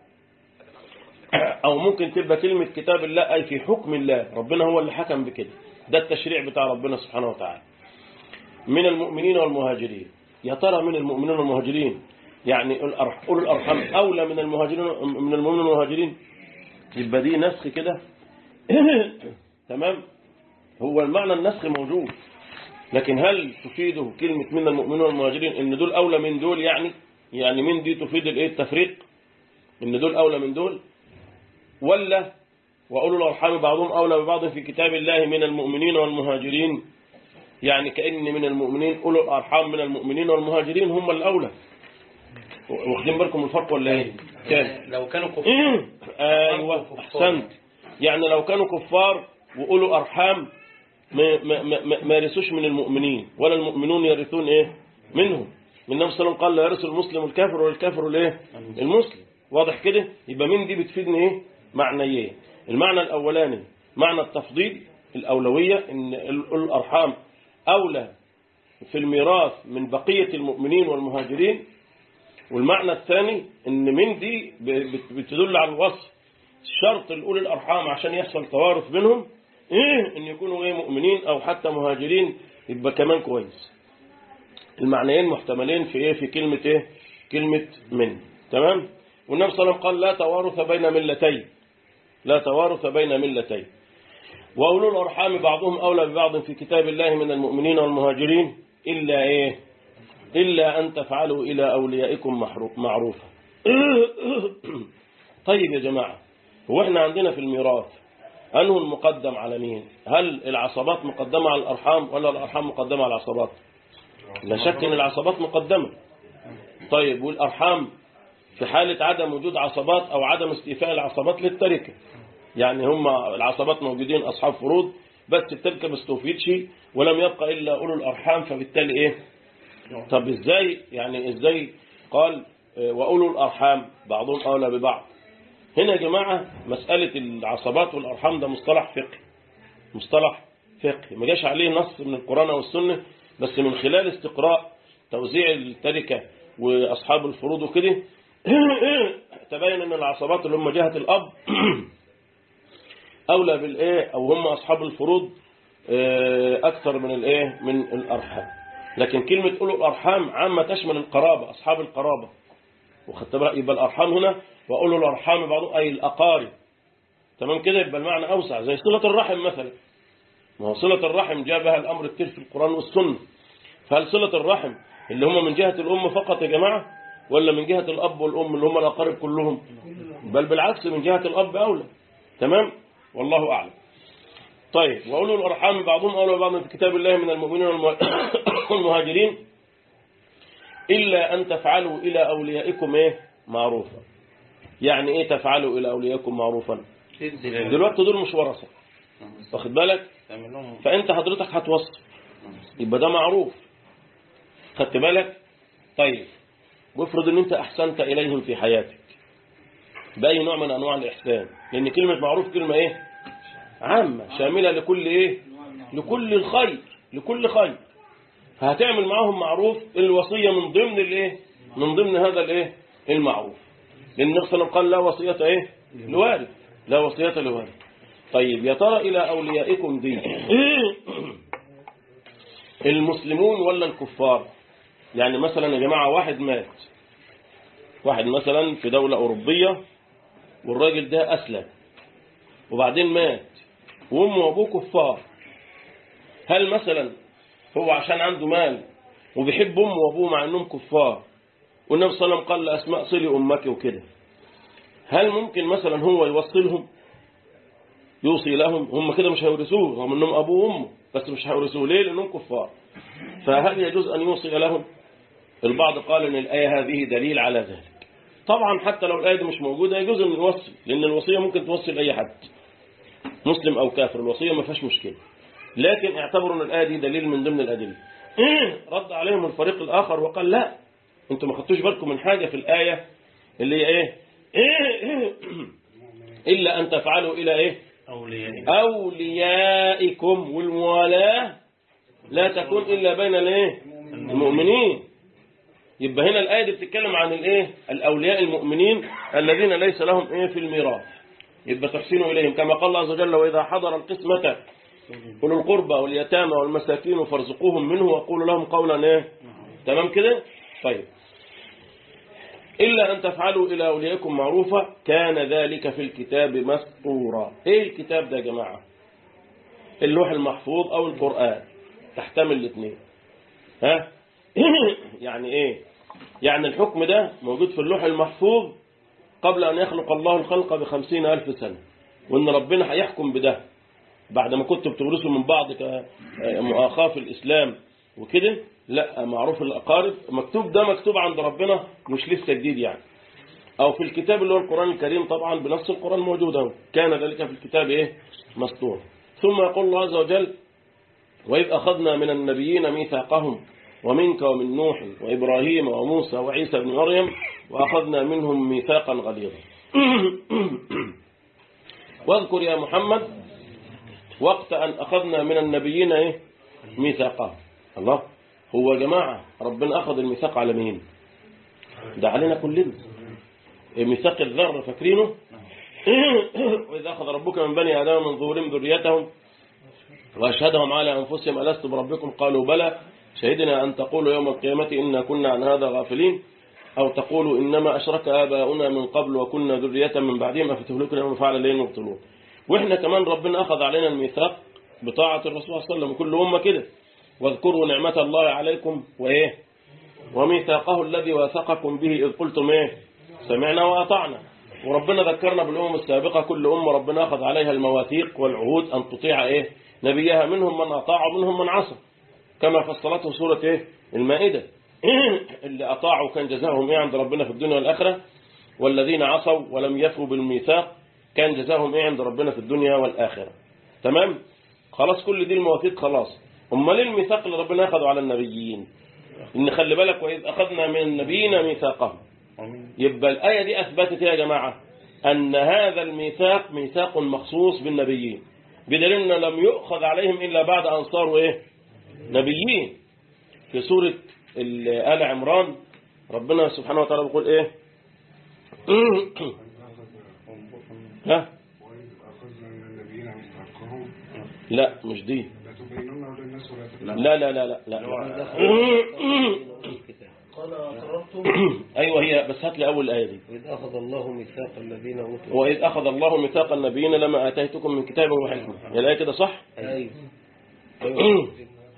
B: أو ممكن تبقى كلمة كتاب الله أي في حكم الله ربنا هو اللي حكم بكده ده التشريع بتاع ربنا سبحانه وتعالى من المؤمنين والمهاجرين يا ترى من المؤمنين والمهاجرين يعني الأرح- أولو الأرحام أولى من المهاجرين من المؤمنين والمهاجرين يبقى دي نسخ كده تمام هو المعنى النسخ موجود لكن هل تفيده كلمة من المؤمنين والمهاجرين ان دول أولى من دول يعني يعني من دي تفيد الايه التفريق ان دول أولى من دول ولا وأولو الأرحام بعضهم أولى ببعض في كتاب الله من المؤمنين والمهاجرين يعني كأن من المؤمنين أولو الأرحام من المؤمنين والمهاجرين هم الأولى واخدين بالكم الفرق ولا ايه كان
C: لو كانوا كفار
B: ايوه احسنت يعني لو كانوا كفار واولو ارحام ما ما ما ما يرثوش من المؤمنين ولا المؤمنون يرثون ايه منهم النبي صلى الله عليه وسلم قال لا يرث المسلم الكافر والكافر الايه المسلم واضح كده يبقى مين دي بتفيدني ايه معنيين المعنى الاولاني معنى التفضيل الاولويه ان ال- الارحام اولى في الميراث من بقيه المؤمنين والمهاجرين والمعنى الثاني ان من دي ب- بت- بتدل على الوصف الشرط الاولى الارحام عشان يحصل توارث بينهم ايه ان يكونوا ايه مؤمنين او حتى مهاجرين يبقى كمان كويس المعنيين محتملين في ايه في كلمة ايه كلمة من تمام والنبي صلى الله عليه وسلم قال لا توارث بين ملتين لا توارث بين ملتين وأولو الأرحام بعضهم أولى ببعض في كتاب الله من المؤمنين والمهاجرين إلا إيه إلا أن تفعلوا إلى أوليائكم محرو- معروفا طيب يا جماعة هو احنا عندنا في الميراث أنه المقدم على مين هل العصبات مقدمة على الأرحام ولا الأرحام مقدمة على العصبات لا شك أن العصبات مقدمة طيب والأرحام في حالة عدم وجود عصبات أو عدم استيفاء العصبات للتركة يعني هم العصبات موجودين أصحاب فروض بس التركة ما استوفيتش ولم يبقى إلا أولو الأرحام فبالتالي إيه طب إزاي يعني إزاي قال آه، وأولو الأرحام بعضهم أولى ببعض هنا يا جماعة مسألة العصبات والأرحام ده مصطلح فقهي مصطلح فقه ما جاش عليه نص من القرآن أو السنة بس من خلال استقراء توزيع التركة وأصحاب الفروض وكده تبين أن العصبات اللي هم جهة الأب أولى بالإيه أو هم أصحاب الفروض آه، أكثر من الإيه من الأرحام لكن كلمة أولو الأرحام عامة تشمل القرابة أصحاب القرابة وخدت بالك يبقى الأرحام هنا وأولو الأرحام بعضهم أي الأقارب تمام كده يبقى المعنى أوسع زي صلة الرحم مثلا ما هو صلة الرحم جاء بها الأمر كتير في القرآن والسنة فهل صلة الرحم اللي هم من جهة الأم فقط يا جماعة ولا من جهة الأب والأم اللي هم الأقارب كلهم بل بالعكس من جهة الأب أولى تمام والله أعلم طيب وأولو الأرحام بعضهم أولى بعض في كتاب الله من المؤمنين والمه- والمهاجرين إلا أن تفعلوا إلى أوليائكم إيه معروفا يعني إيه تفعلوا إلى أوليائكم معروفا دلوقتي دول مش ورثة واخد بالك
C: تعمل لهم
B: فأنت حضرتك هتوصي يبقى ده معروف خدت بالك طيب وافرض ان انت احسنت اليهم في حياتك باي نوع من انواع الاحسان لان كلمه معروف كلمه ايه عامه شامله لكل ايه لكل الخير لكل خير فهتعمل معاهم معروف الوصيه من ضمن الايه من ضمن هذا الايه المعروف لان النبي صلى الله عليه وسلم قال لا وصيه ايه لوارث لا وصيه لوارث طيب يا ترى الى اوليائكم دي المسلمون ولا الكفار يعني مثلا يا جماعة واحد مات واحد مثلا في دولة أوروبية والراجل ده أسلم وبعدين مات وأمه وأبوه كفار هل مثلا هو عشان عنده مال وبيحب أمه وأبوه مع أنهم كفار والنبي صلى الله عليه وسلم قال لأسماء صلي أمك وكده هل ممكن مثلا هو يوصلهم يوصي لهم هم كده مش هيورثوه رغم انهم ابوه وامه بس مش هيورثوه ليه لانهم كفار فهل يجوز ان يوصي لهم البعض قال ان الايه هذه دليل على ذلك طبعا حتى لو الايه دي مش موجوده يجوز ان يوصي لان الوصيه ممكن توصي لاي حد مسلم او كافر الوصيه ما فيهاش مشكله لكن اعتبروا ان الايه دي دليل من ضمن الادله رد عليهم الفريق الاخر وقال لا انتوا ما خدتوش بالكم من حاجه في الايه اللي هي ايه الا ان تفعلوا الى ايه
C: أولياء
B: أوليائكم والموالاة لا تكون إلا بين الايه المؤمنين يبقى هنا الآية دي بتتكلم عن الايه الأولياء المؤمنين الذين ليس لهم ايه في الميراث يبقى تحسنوا إليهم كما قال الله عز وجل وإذا حضر القسمة أولو القربى واليتامى والمساكين فارزقوهم منه وقولوا لهم قولا ايه تمام كده طيب إلا أن تفعلوا إلى أوليائكم معروفا كان ذلك في الكتاب مسطورا إيه الكتاب ده يا جماعة اللوح المحفوظ أو القرآن تحتمل الاثنين ها يعني إيه يعني الحكم ده موجود في اللوح المحفوظ قبل أن يخلق الله الخلق بخمسين ألف سنة وإن ربنا هيحكم بده بعد ما كنتوا بتورثوا من بعض كمؤاخاة في الإسلام وكده لا معروف الأقارب مكتوب ده مكتوب عند ربنا مش لسه جديد يعني أو في الكتاب اللي هو القرآن الكريم طبعا بنص القرآن موجود اهو كان ذلك في الكتاب إيه مسطور ثم يقول الله عز وجل وإذ أخذنا من النبيين ميثاقهم ومنك ومن نوح وإبراهيم وموسى وعيسى بن مريم وأخذنا منهم ميثاقا غليظا واذكر يا محمد وقت أن أخذنا من النبيين إيه؟ ميثاقهم الله هو يا جماعة ربنا أخذ الميثاق على مين ده علينا كلنا ميثاق الذر فاكرينه وإذا أخذ ربك من بني آدم من ظهورهم ذريتهم وأشهدهم على أنفسهم ألست بربكم قالوا بلى شهدنا أن تقولوا يوم القيامة إنا كنا عن هذا غافلين أو تقولوا إنما أشرك آباؤنا من قبل وكنا ذرية من بعدهم أفتهلكنا وما فعل لين يبطلون وإحنا كمان ربنا أخذ علينا الميثاق بطاعة الرسول صلى الله عليه وسلم كل أمة كده واذكروا نعمة الله عليكم وإيه وميثاقه الذي واثقكم به إذ قلتم إيه سمعنا وأطعنا وربنا ذكرنا بالأمم السابقة كل أمة ربنا أخذ عليها المواثيق والعهود أن تطيع إيه نبيها منهم من أطاع ومنهم من عصى كما فصلته سورة إيه المائدة اللي أطاعوا كان جزاهم إيه عند ربنا في الدنيا والآخرة والذين عصوا ولم يفوا بالميثاق كان جزاهم إيه عند ربنا في الدنيا والآخرة تمام خلاص كل دي المواثيق خلاص امال ايه الميثاق اللي ربنا أخذه على النبيين إن خلي بالك وإذ أخذنا من النبيين ميثاقهم يبقى الآية دي أثبتت يا جماعة أن هذا الميثاق ميثاق مخصوص بالنبيين بدليل أن لم يؤخذ عليهم إلا بعد أن صاروا إيه نبيين في سورة ال- آل عمران ربنا سبحانه وتعالى بيقول إيه ها
C: وإذ أخذنا من النبيين ميثاقهم
B: لا مش دي
C: لتبيننه للناس ولا تكتمونه
B: لا لا لا لا, لا.
D: قال أقررتم
B: أيوة هي بس هات لي أول الآية دي
D: وإذ أخذ الله ميثاق الذين أوتوا
B: وإذ أخذ الله ميثاق النبيين لما آتيتكم من كتاب وحكمة هي الآية كده صح؟
D: أيوه
C: أيوة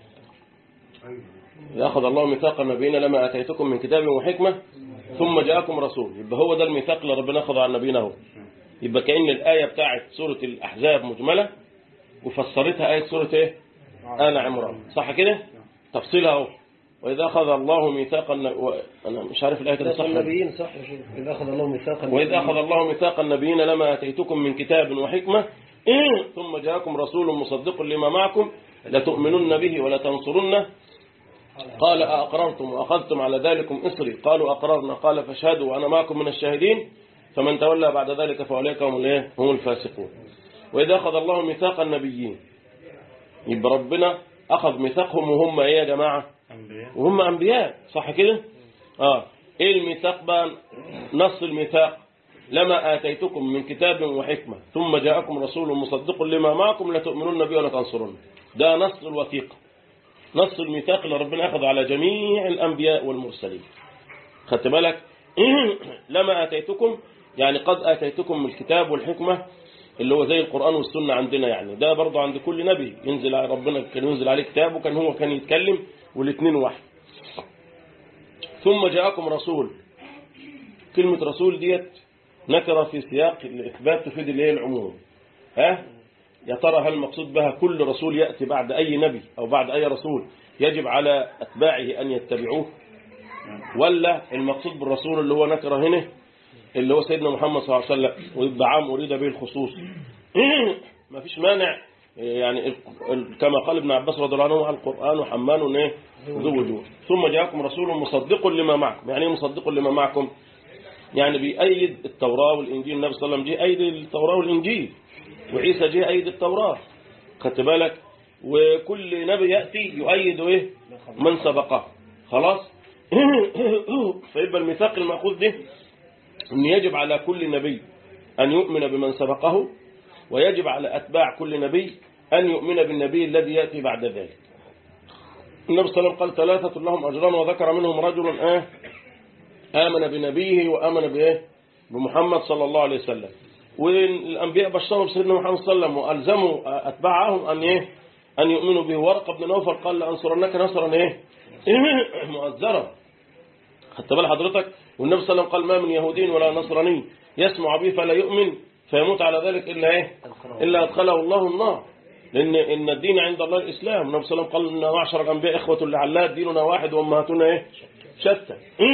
B: إذ أخذ الله ميثاق النبيين لما آتيتكم من كتاب وحكمة ثم جاءكم رسول يبقى هو ده الميثاق اللي ربنا أخذه على نبينا هو يبقى كأن الآية بتاعت سورة الأحزاب مجملة وفسرتها آية سورة إيه؟ آل عمران صح كده؟ تفصيلها أهو وإذا أخذ الله ميثاق الن... و... أنا مش عارف الآية كده
D: ميثاق
B: صح
D: النبيين صح يا شيخ إذ أخذ الله ميثاق
B: وإذ أخذ الله ميثاق النبيين لما أتيتكم من كتاب وحكمة ثم جاءكم رسول مصدق لما معكم لتؤمنن به ولتنصرنه قال أأقررتم وأخذتم على ذلكم إصري قالوا أقررنا قال فاشهدوا وأنا معكم من الشاهدين فمن تولى بعد ذلك فأولئك هم الإيه؟ هم الفاسقون وإذا أخذ الله ميثاق النبيين يبقى ربنا أخذ ميثاقهم وهم إيه يا جماعة وهم أنبياء صح كده آه إيه الميثاق بقى نص الميثاق لما آتيتكم من كتاب وحكمة ثم جاءكم رسول مصدق لما معكم لتؤمنون به ولا تنصرون ده نص الوثيقة نص الميثاق اللي ربنا أخذ على جميع الأنبياء والمرسلين خدت بالك لما آتيتكم يعني قد آتيتكم من الكتاب والحكمة اللي هو زي القرآن والسنة عندنا يعني ده برضه عند كل نبي ينزل على ربنا كان ينزل عليه كتاب وكان هو كان يتكلم والاثنين واحد ثم جاءكم رسول كلمة رسول ديت نكرة في سياق الإثبات تفيد اللي هي العموم ها يا ترى هل المقصود بها كل رسول يأتي بعد أي نبي أو بعد أي رسول يجب على أتباعه أن يتبعوه ولا المقصود بالرسول اللي هو نكرة هنا اللي هو سيدنا محمد صلى الله عليه وسلم ويبقى عام أريد به الخصوص ما فيش مانع يعني ال- ال- كما قال ابن عباس رضي الله عنه القرآن حمان ايه ذو وجوه ثم جاءكم رسول مصدق لما معكم يعني ايه مصدق لما معكم يعني بيأيد التوراة والإنجيل النبي صلى الله عليه وسلم جه أيد التوراة والإنجيل وعيسى جه أيد التوراة خدت بالك وكل نبي يأتي يؤيد إيه من سبقه خلاص فيبقى الميثاق المأخوذ ده أن يجب على كل نبي أن يؤمن بمن سبقه ويجب على أتباع كل نبي أن يؤمن بالنبي الذي يأتي بعد ذلك النبي صلى الله عليه وسلم قال ثلاثة لهم أجران وذكر منهم رجل آه آمن بنبيه وآمن بإيه بمحمد صلى الله عليه وسلم والأنبياء بشروا بسيدنا محمد صلى الله عليه وسلم وألزموا أتباعهم أن إيه أن يؤمنوا به ورقة بن نوفل قال لأنصرنك نصرا إيه مؤزرا خدت بال حضرتك والنبي صلى الله عليه وسلم قال ما من يهودي ولا نصراني يسمع به فلا يؤمن فيموت على ذلك إلا إيه إلا أدخله الله النار لأن إن الدين عند الله الإسلام النبي صلى الله عليه وسلم قال إن معشر الأنبياء إخوة لعلها ديننا واحد وأمهاتنا إيه شتى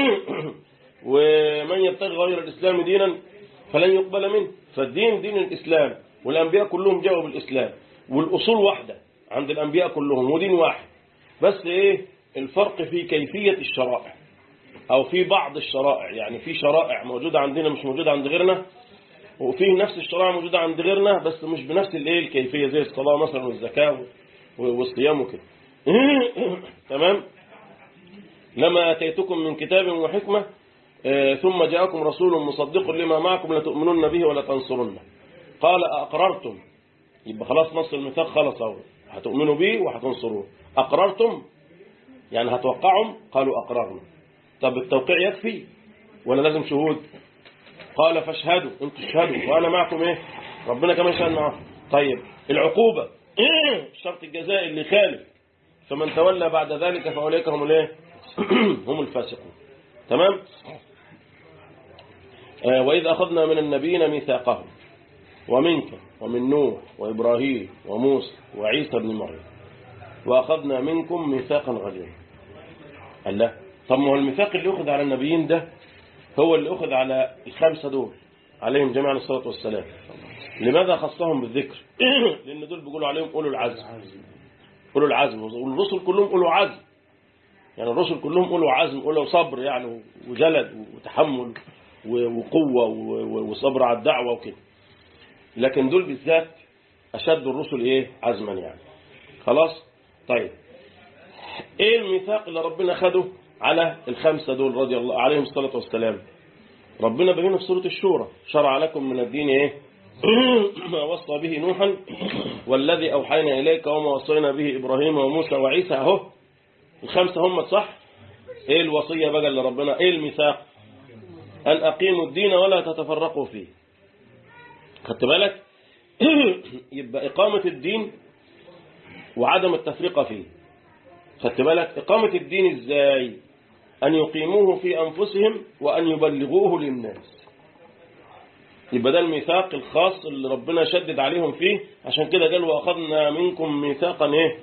B: ومن يبتغي غير الإسلام دينا فلن يقبل منه فالدين دين الإسلام والأنبياء كلهم جاءوا بالإسلام والأصول واحدة عند الأنبياء كلهم ودين واحد بس إيه الفرق في كيفية الشرائع أو في بعض الشرائع يعني في شرائع موجودة عندنا مش موجودة عند غيرنا وفي نفس الشرائع موجودة عند غيرنا بس مش بنفس الايه الكيفية زي الصلاة مثلا والزكاة والصيام وكده تمام لما أتيتكم من كتاب وحكمة آه، ثم جاءكم رسول مصدق لما معكم لتؤمنون به ولا تنصرنه قال أقررتم يبقى خلاص نص الميثاق خلص اهو هتؤمنوا به وهتنصروه أقررتم يعني هتوقعهم قالوا أقررنا طب التوقيع يكفي ولا لازم شهود قال فاشهدوا انتوا اشهدوا وانا معكم ايه ربنا كمان شهد معاهم طيب العقوبة الشرط الجزائي اللي خالف فمن تولى بعد ذلك فاولئك هم الايه هم الفاسقون تمام آه واذا اخذنا من النبيين ميثاقهم ومنك ومن نوح وابراهيم وموسى وعيسى بن مريم واخذنا منكم ميثاقا غليظا قال لا طب ما هو الميثاق اللي اخذ على النبيين ده هو اللي أخذ على الخمسة دول عليهم جميعا الصلاة والسلام لماذا خصهم بالذكر لأن دول بيقولوا عليهم أولو العزم أولو العزم والرسل كلهم أولو عزم يعني الرسل كلهم أولو عزم أولو صبر يعني وجلد وتحمل وقوة وصبر على الدعوة وكده لكن دول بالذات أشد الرسل إيه عزما يعني خلاص طيب إيه الميثاق اللي ربنا خده على الخمسة دول رضي الله عليهم الصلاة والسلام ربنا بينه في سورة الشورى شرع لكم من الدين إيه ما وصى به نوحا والذي أوحينا إليك وما وصينا به إبراهيم وموسى وعيسى أهو الخمسة هم صح إيه الوصية بقى اللي ربنا إيه الميثاق أن أقيموا الدين ولا تتفرقوا فيه خدت بالك يبقى إقامة الدين وعدم التفرقة فيه خدت بالك إقامة الدين إزاي أن يقيموه في أنفسهم وأن يبلغوه للناس يبقى ده الميثاق الخاص اللي ربنا شدد عليهم فيه عشان كده قال وأخذنا منكم ميثاقا إيه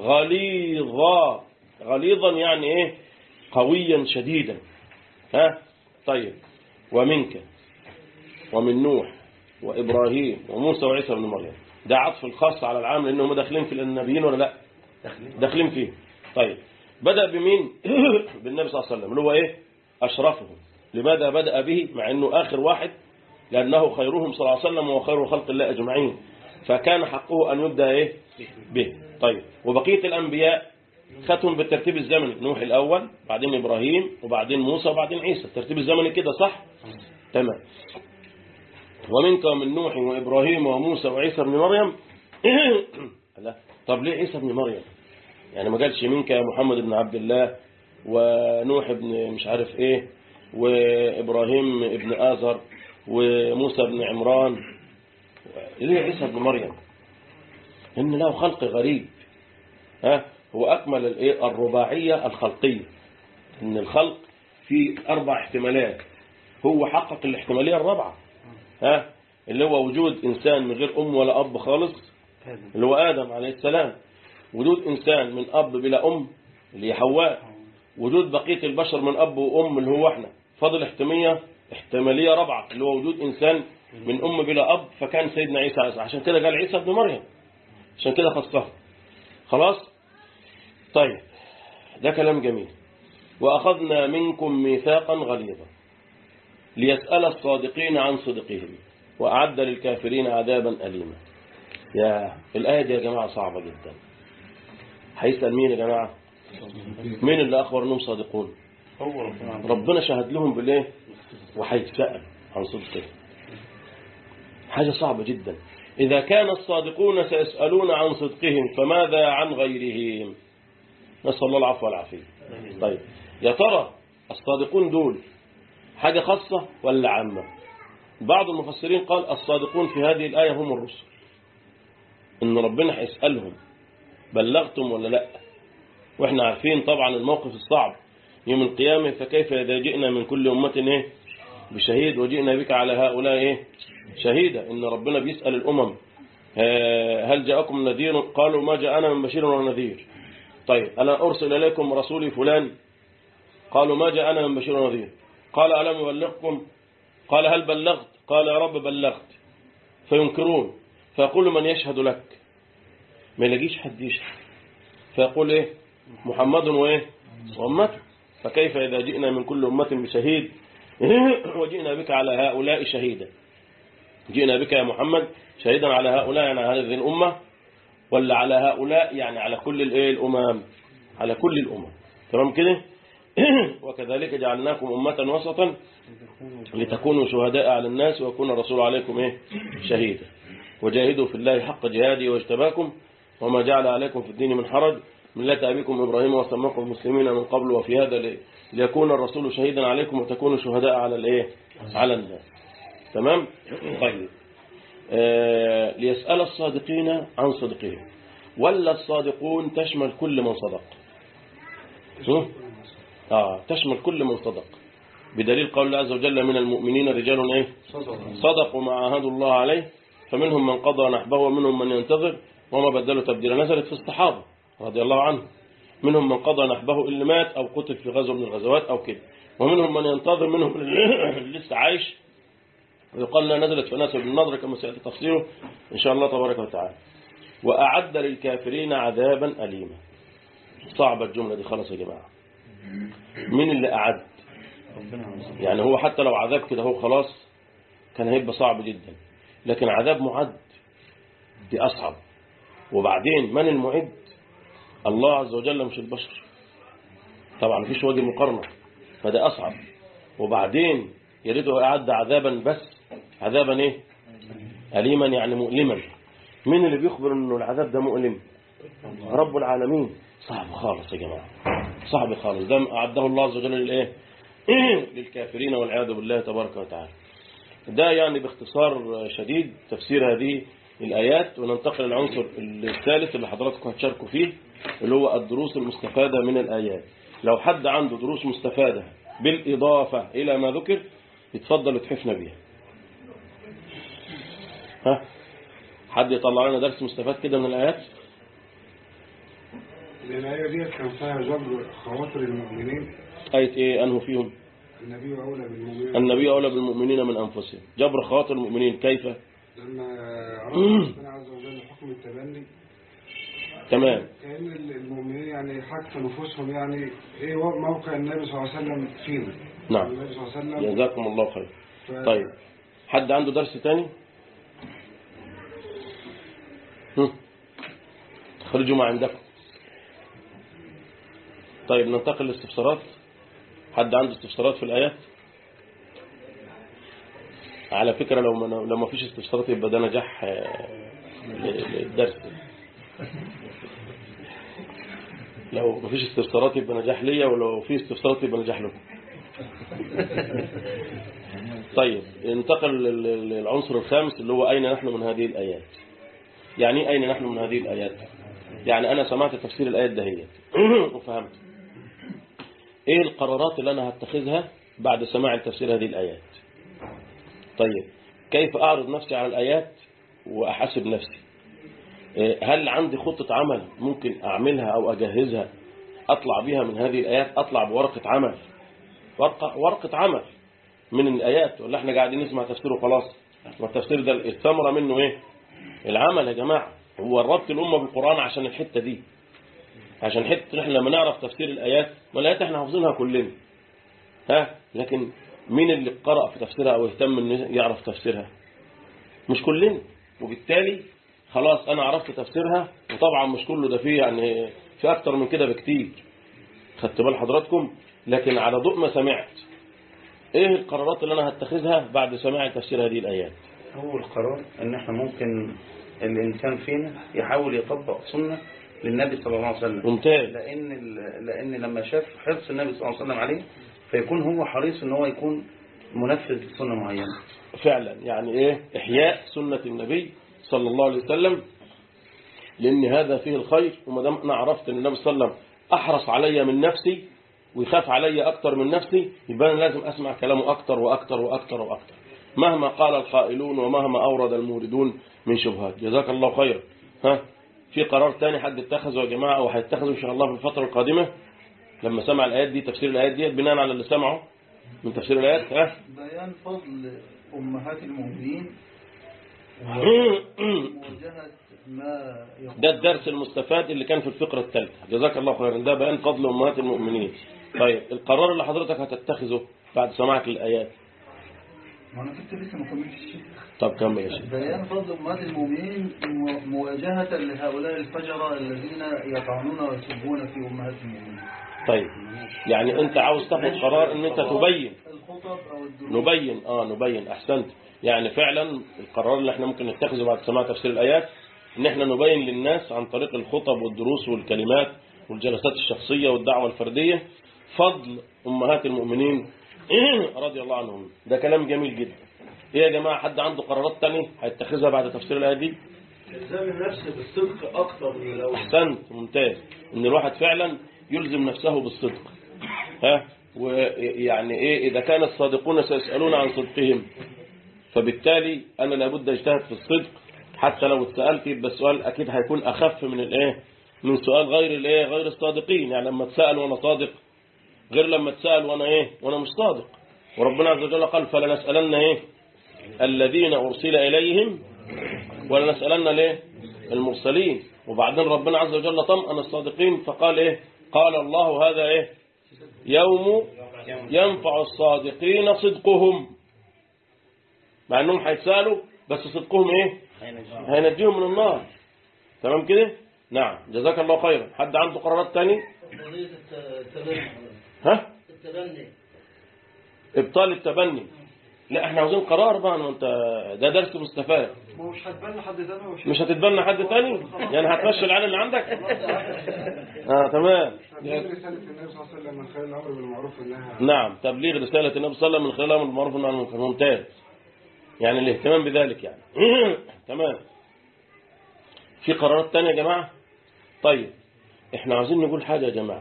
B: غليظا غليظا يعني إيه قويا شديدا ها طيب ومنك ومن نوح وإبراهيم وموسى وعيسى بن مريم ده عطف الخاص على العام لأنهم داخلين في النبيين ولا لا داخلين فيه طيب بدأ بمين بالنبي صلى الله عليه وسلم اللي هو إيه أشرفهم لماذا بدأ به مع أنه آخر واحد لأنه خيرهم صلى الله عليه وسلم وخير خلق الله أجمعين فكان حقه أن يبدأ إيه به طيب وبقية الأنبياء ختم بالترتيب الزمني نوح الأول بعدين إبراهيم وبعدين موسى وبعدين عيسى الترتيب الزمني كده صح تمام ومنك ومن نوح وإبراهيم وموسى وعيسى بن مريم لا طب ليه عيسى بن مريم يعني ما قالش منك يا محمد بن عبد الله ونوح بن مش عارف ايه وإبراهيم ابن آزر وموسى بن عمران ليه عيسى بن مريم إن له خلق غريب ها هو أكمل الايه الرباعية الخلقية إن الخلق في أربع احتمالات هو حقق الاحتمالية الرابعة ها اللي هو وجود إنسان من غير أم ولا أب خالص اللي هو آدم عليه السلام وجود إنسان من أب بلا أم اللي هي حواء وجود بقية البشر من أب وأم اللي هو إحنا فضل احتمالية احتمالية رابعة اللي هو وجود إنسان من أم بلا أب فكان سيدنا عيسى عيسى عشان كده قال عيسى ابن مريم عشان كده خصه خلاص طيب ده كلام جميل وأخذنا منكم ميثاقا غليظا ليسأل الصادقين عن صدقهم وأعد للكافرين عذابا أليما يا الآية دي يا جماعة صعبة جدا هيسأل مين يا جماعة مين اللي أخبر أنهم صادقون
C: هو ربنا
B: ربنا شهد لهم بالإيه وهيتسأل عن صدقهم حاجة صعبة جدا إذا كان الصادقون سيسألون عن صدقهم فماذا عن غيرهم نسأل الله العفو والعافية طيب يا ترى الصادقون دول حاجة خاصة ولا عامة بعض المفسرين قال الصادقون في هذه الآية هم الرسل إن ربنا هيسألهم بلغتم ولا لا وإحنا عارفين طبعا الموقف الصعب يوم القيامة فكيف إذا جئنا من كل أمة إيه بشهيد وجئنا بك على هؤلاء إيه شهيدا إن ربنا بيسأل الأمم آه، هل جاءكم نذير قالوا ما جاءنا من بشير ولا نذير طيب أنا أرسل إليكم رسولي فلان قالوا ما جاءنا من بشير ونذير قال ألم يبلغكم قال هل بلغت قال يا رب بلغت فينكرون فيقول من يشهد لك ما يلاقيش حد يشهد فيقول إيه محمد وإيه وأمته فكيف إذا جئنا من كل أمة بشهيد وجئنا بك على هؤلاء شهيدا جئنا بك يا محمد شهيدا على هؤلاء يعني على هذه الأمة ولا على هؤلاء يعني على كل الايه الأمم على كل الأمم تمام كده وكذلك جعلناكم أمة وسطا لتكونوا شهداء على الناس ويكون الرسول عليكم ايه شهيدا وجاهدوا في الله حق جهاده واجتباكم وما جعل عليكم في الدين من حرج ملة أبيكم إبراهيم وسماكم مسلمين من قبل وفي هذا لي- ليكون الرسول شهيدا عليكم وتكونوا شهداء على الايه على الناس تمام طيب آه، ليسأل الصادقين عن صدقهم ولا الصادقون تشمل كل من صدق هم؟ آه تشمل كل من صدق بدليل قول الله عز وجل من المؤمنين رجال ايه صدقوا ما عاهدوا الله عليه فمنهم من قضى نحبه ومنهم من ينتظر وما بدلوا تبديلا نزلت في الصحابة رضي الله عنهم منهم من قضى نحبه اللي مات أو قتل في غزوة من الغزوات أو كده ومنهم من ينتظر منهم اللي لسه عايش ويقال انها نزلت في ناس بن النضر كما سيأتي تفسيره إن شاء الله تبارك وتعالى وأعد للكافرين عذابا أليما صعبة الجملة دي خلاص يا جماعة مين اللي أعد يعني هو حتى لو عذاب كده هو خلاص كان هيبقى صعب جدا لكن عذاب معد دي أصعب وبعدين من المعد الله عز وجل مش البشر طبعا مفيش وجه مقارنة فده أصعب وبعدين يريده أعد عذابا بس عذابا إيه أليما يعني مؤلما مين اللي بيخبر أنه العذاب ده مؤلم رب العالمين صعب خالص يا جماعة صعب خالص ده أعده الله عز وجل للإيه للكافرين والعياذ بالله تبارك وتعالى ده يعني باختصار شديد تفسير هذه الآيات وننتقل للعنصر الثالث اللي حضراتكم هتشاركوا فيه اللي هو الدروس المستفادة من الآيات لو حد عنده دروس مستفادة بالإضافة إلى ما ذكر يتفضل يتحفنا بيها ها حد يطلع لنا درس مستفاد كده من الآيات
C: الآية دي كان فيها جبر خواطر المؤمنين
B: آية إيه أنه فيهم
C: النبي أولى بالمؤمنين
B: النبي أولى بالمؤمنين من أنفسهم جبر خواطر المؤمنين كيف
C: لما عرف ربنا عز وجل حكم التبني
B: تمام
C: كأن المؤمنين يعني حتى نفوسهم يعني ايه موقع النبي صلى الله عليه وسلم فينا
B: نعم
C: النبي صلى الله عليه وسلم
B: جزاكم الله خير
C: ف-
B: طيب حد عنده درس تاني هم. خرجوا ما عندكم طيب ننتقل للاستفسارات حد عنده استفسارات في الآيات على فكرة لو ما لو ما فيش استفسارات يبقى ده نجاح آه، ل- للدرس لو ما فيش استفسارات يبقى نجاح ليا ولو في استفسارات يبقى نجاح لكم طيب انتقل لل- للعنصر الخامس اللي هو أين نحن من هذه الآيات يعني إيه أين نحن من هذه الآيات يعني أنا سمعت تفسير الآيات دهيت وفهمت إيه القرارات اللي أنا هتخذها بعد سماع تفسير هذه الآيات طيب كيف أعرض نفسي على الآيات وأحاسب نفسي إيه، هل عندي خطة عمل ممكن أعملها أو أجهزها أطلع بها من هذه الآيات أطلع بورقة عمل ورقة, ورقة عمل من الآيات ولا احنا قاعدين نسمع تفسير وخلاص والتفسير ده الثمرة منه ايه العمل يا جماعة هو ربط الأمة بالقرآن عشان الحتة دي عشان حتة احنا لما نعرف تفسير الآيات ما الآيات احنا حافظينها كلنا ها لكن مين اللي قرأ في تفسيرها أو يهتم انه يعرف تفسيرها مش كلنا وبالتالي خلاص أنا عرفت تفسيرها وطبعا مش كله ده فيه يعني في أكتر من كده بكتير خدت بال حضراتكم لكن على ضوء ما سمعت ايه القرارات اللي انا هتخذها بعد سماع تفسير هذه الايات
E: أول قرار إن إحنا ممكن الإنسان فينا يحاول يطبق سنة للنبي صلى الله عليه وسلم
B: ممتاز
E: لأن ال- لأن لما شاف حرص النبي صلى الله عليه وسلم عليه فيكون هو حريص إن هو يكون منفذ لسنة معينة
B: فعلا يعني ايه احياء سنة النبي صلى الله عليه وسلم لان هذا فيه الخير وما دام انا عرفت ان النبي صلى الله عليه وسلم احرص علي من نفسي ويخاف علي اكتر من نفسي يبقى انا لازم اسمع كلامه اكتر واكتر واكتر واكتر مهما قال القائلون ومهما اورد الموردون من شبهات جزاك الله خيرا ها في قرار تاني حد اتخذه يا جماعه او هيتخذه ان شاء الله في الفتره القادمه لما سمع الايات دي تفسير الايات دي بناء على اللي سمعه من تفسير الايات ها
F: بيان فضل أمهات المؤمنين ومواجهة ما يقول
B: ده الدرس المستفاد اللي كان في الفقرة الثالثة جزاك الله خيرا ده بيان فضل أمهات المؤمنين طيب القرار اللي حضرتك هتتخذه بعد سماعك للآيات
F: ما أنا كنت لسه ما كملتش
B: طب كمل يا شيخ
F: بيان فضل أمهات المؤمنين مو- مواجهة لهؤلاء الفجرة الذين يطعنون ويسبون في أمهات المؤمنين
B: طيب يعني أنت عاوز تاخد قرار إن أنت تبين
F: الخطب أو الدروس
B: نبين اه نبين أحسنت يعني فعلا القرار اللي احنا ممكن نتخذه بعد سماع تفسير الآيات إن احنا نبين للناس عن طريق الخطب والدروس والكلمات والجلسات الشخصية والدعوة الفردية فضل أمهات المؤمنين رضي الله عنهم ده كلام جميل جدا ايه يا جماعة حد عنده قرارات تانية هيتخذها بعد تفسير الآية دي
D: الزام النفس بالصدق أكثر من الأول
B: احسنت ممتاز ان الواحد فعلا يلزم نفسه بالصدق ها ويعني ايه اذا كان الصادقون سيسالون عن صدقهم فبالتالي انا لابد اجتهد في الصدق حتى لو اتسالت يبقى السؤال اكيد هيكون اخف من الايه من سؤال غير الايه غير الصادقين يعني لما اتسال وانا صادق غير لما اتسال وانا ايه وانا مش صادق وربنا عز وجل قال فلنسالن ايه الذين ارسل اليهم ولنسألن ليه المرسلين وبعدين ربنا عز وجل طمأن الصادقين فقال ايه قال الله هذا ايه يوم ينفع الصادقين صدقهم مع انهم هيتسالوا بس صدقهم ايه هينجيهم من النار تمام كده نعم جزاك الله خيرا حد عنده قرارات تاني
D: قضية الت- التبني
B: ها
D: التبني
B: ابطال التبني لا احنا عاوزين قرار بقى ما انت ده درس مستفاد
C: ما هو مش هتبنى حد تاني ومش
B: مش هتتبنى حد تاني يعني هتمشي العيال اللي عندك اه تمام
C: تبليغ رسالة النبي صلى الله عليه وسلم من خلال الأمر بالمعروف والنهي
B: نعم تبليغ رسالة النبي صلى الله عليه وسلم من خلال الأمر بالمعروف والنهي عن المنكر ممتاز يعني الاهتمام بذلك يعني تمام في قرارات تانية يا جماعة طيب احنا عاوزين نقول حاجة يا جماعة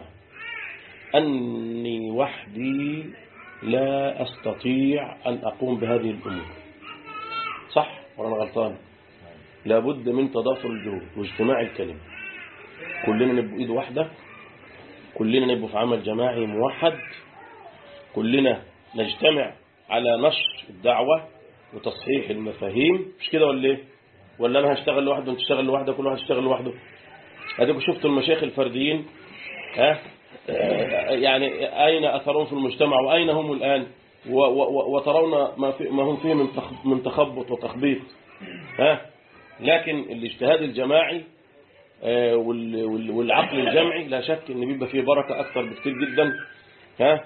B: أني وحدي لا أستطيع أن أقوم بهذه الأمور صح ولا أنا غلطان لابد من تضافر الجهود واجتماع الكلمة كلنا نبقى إيد واحدة كلنا نبقى في عمل جماعي موحد كلنا نجتمع على نشر الدعوة وتصحيح المفاهيم مش كده ولا ايه ولا انا هشتغل لوحده وانت تشتغل لوحدك كل واحد يشتغل لوحده اديكم شفتوا المشايخ الفرديين ها آه، يعني اين اثرهم في المجتمع واين هم الان و- و- وترون ما, في ما هم فيه من تخ- من تخبط وتخبيط ها لكن الاجتهاد الجماعي آه، وال- وال- والعقل الجمعي لا شك ان بيبقى فيه بركه اكثر بكثير جدا ها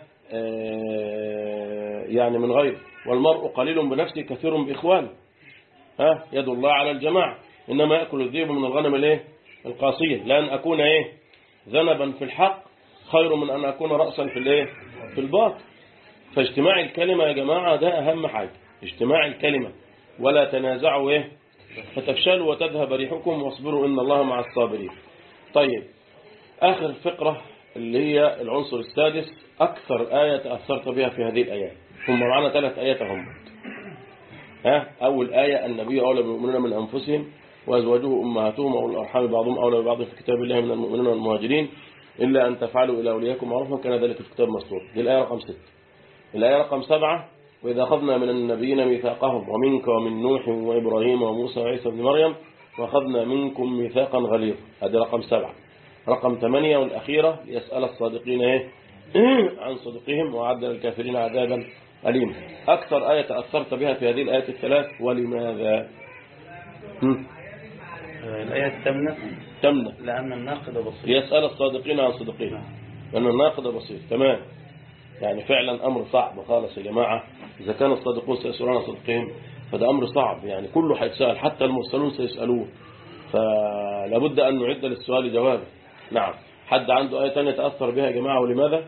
B: آه، يعني من غيره والمرء قليل بنفسه كثير باخوانه ها يد الله على الجماعه انما ياكل الذئب من الغنم الايه القاسيه لان اكون ايه ذنبا في الحق خير من ان اكون راسا في الايه في الباطل فاجتماع الكلمه يا جماعه ده اهم حاجه اجتماع الكلمه ولا تنازعوا ايه فتفشلوا وتذهب ريحكم واصبروا ان الله مع الصابرين طيب آخر فقرة اللي هي العنصر السادس أكثر آية تأثرت بها في هذه الآيات هم معنا ثلاث آيات هم ها أول آية النبي أولى بالمؤمنين من أنفسهم وأزواجه أمهاتهم وأولو الأرحام بعضهم أولى ببعض في كتاب الله من المؤمنين والمهاجرين إلا أن تفعلوا إلى أولياءكم معروفا كان ذلك في كتاب مسطور دي الآية رقم ستة الآية رقم سبعة وإذا أخذنا من النبيين ميثاقهم ومنك ومن نوح وإبراهيم وموسى وعيسى بن مريم وأخذنا منكم ميثاقا غليظا هذه رقم سبعة رقم ثمانية والأخيرة ليسأل الصادقين إيه عن صدقهم وعد للكافرين عذابا أليما أكثر آية تأثرت بها في هذه الآيات الثلاث ولماذا هم؟
E: آه، الآية الثامنة
B: تمنى
E: لأن الناقد بصير
B: ليسأل الصادقين عن صدقهم لأن الناقد بصير تمام يعني فعلا أمر صعب خالص يا جماعة إذا كان الصادقون سيسألون عن صدقهم فده أمر صعب يعني كله هيتسأل حتى المرسلون سيسألون فلابد أن نعد للسؤال جوابا نعم حد عنده آية تانية تأثر بها يا جماعة ولماذا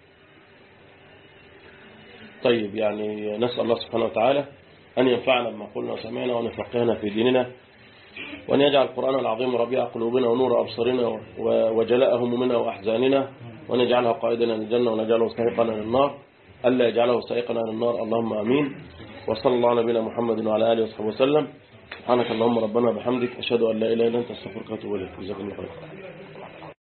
B: طيب يعني نسأل الله سبحانه وتعالى أن ينفعنا بما قلنا وسمعنا وأن يفقهنا في ديننا وأن يجعل القرآن العظيم ربيع قلوبنا ونور أبصارنا و- وجلاء همومنا وأحزاننا وأن يجعلها قائدنا للجنة ونجعله سائقنا للنار ألا يجعله سائقنا للنار اللهم آمين وصلى الله على نبينا محمد وعلى آله وصحبه وسلم سبحانك اللهم ربنا وبحمدك أشهد أن لا إله إلا أنت أستغفرك وأتوب إليك جزاكم الله خيرا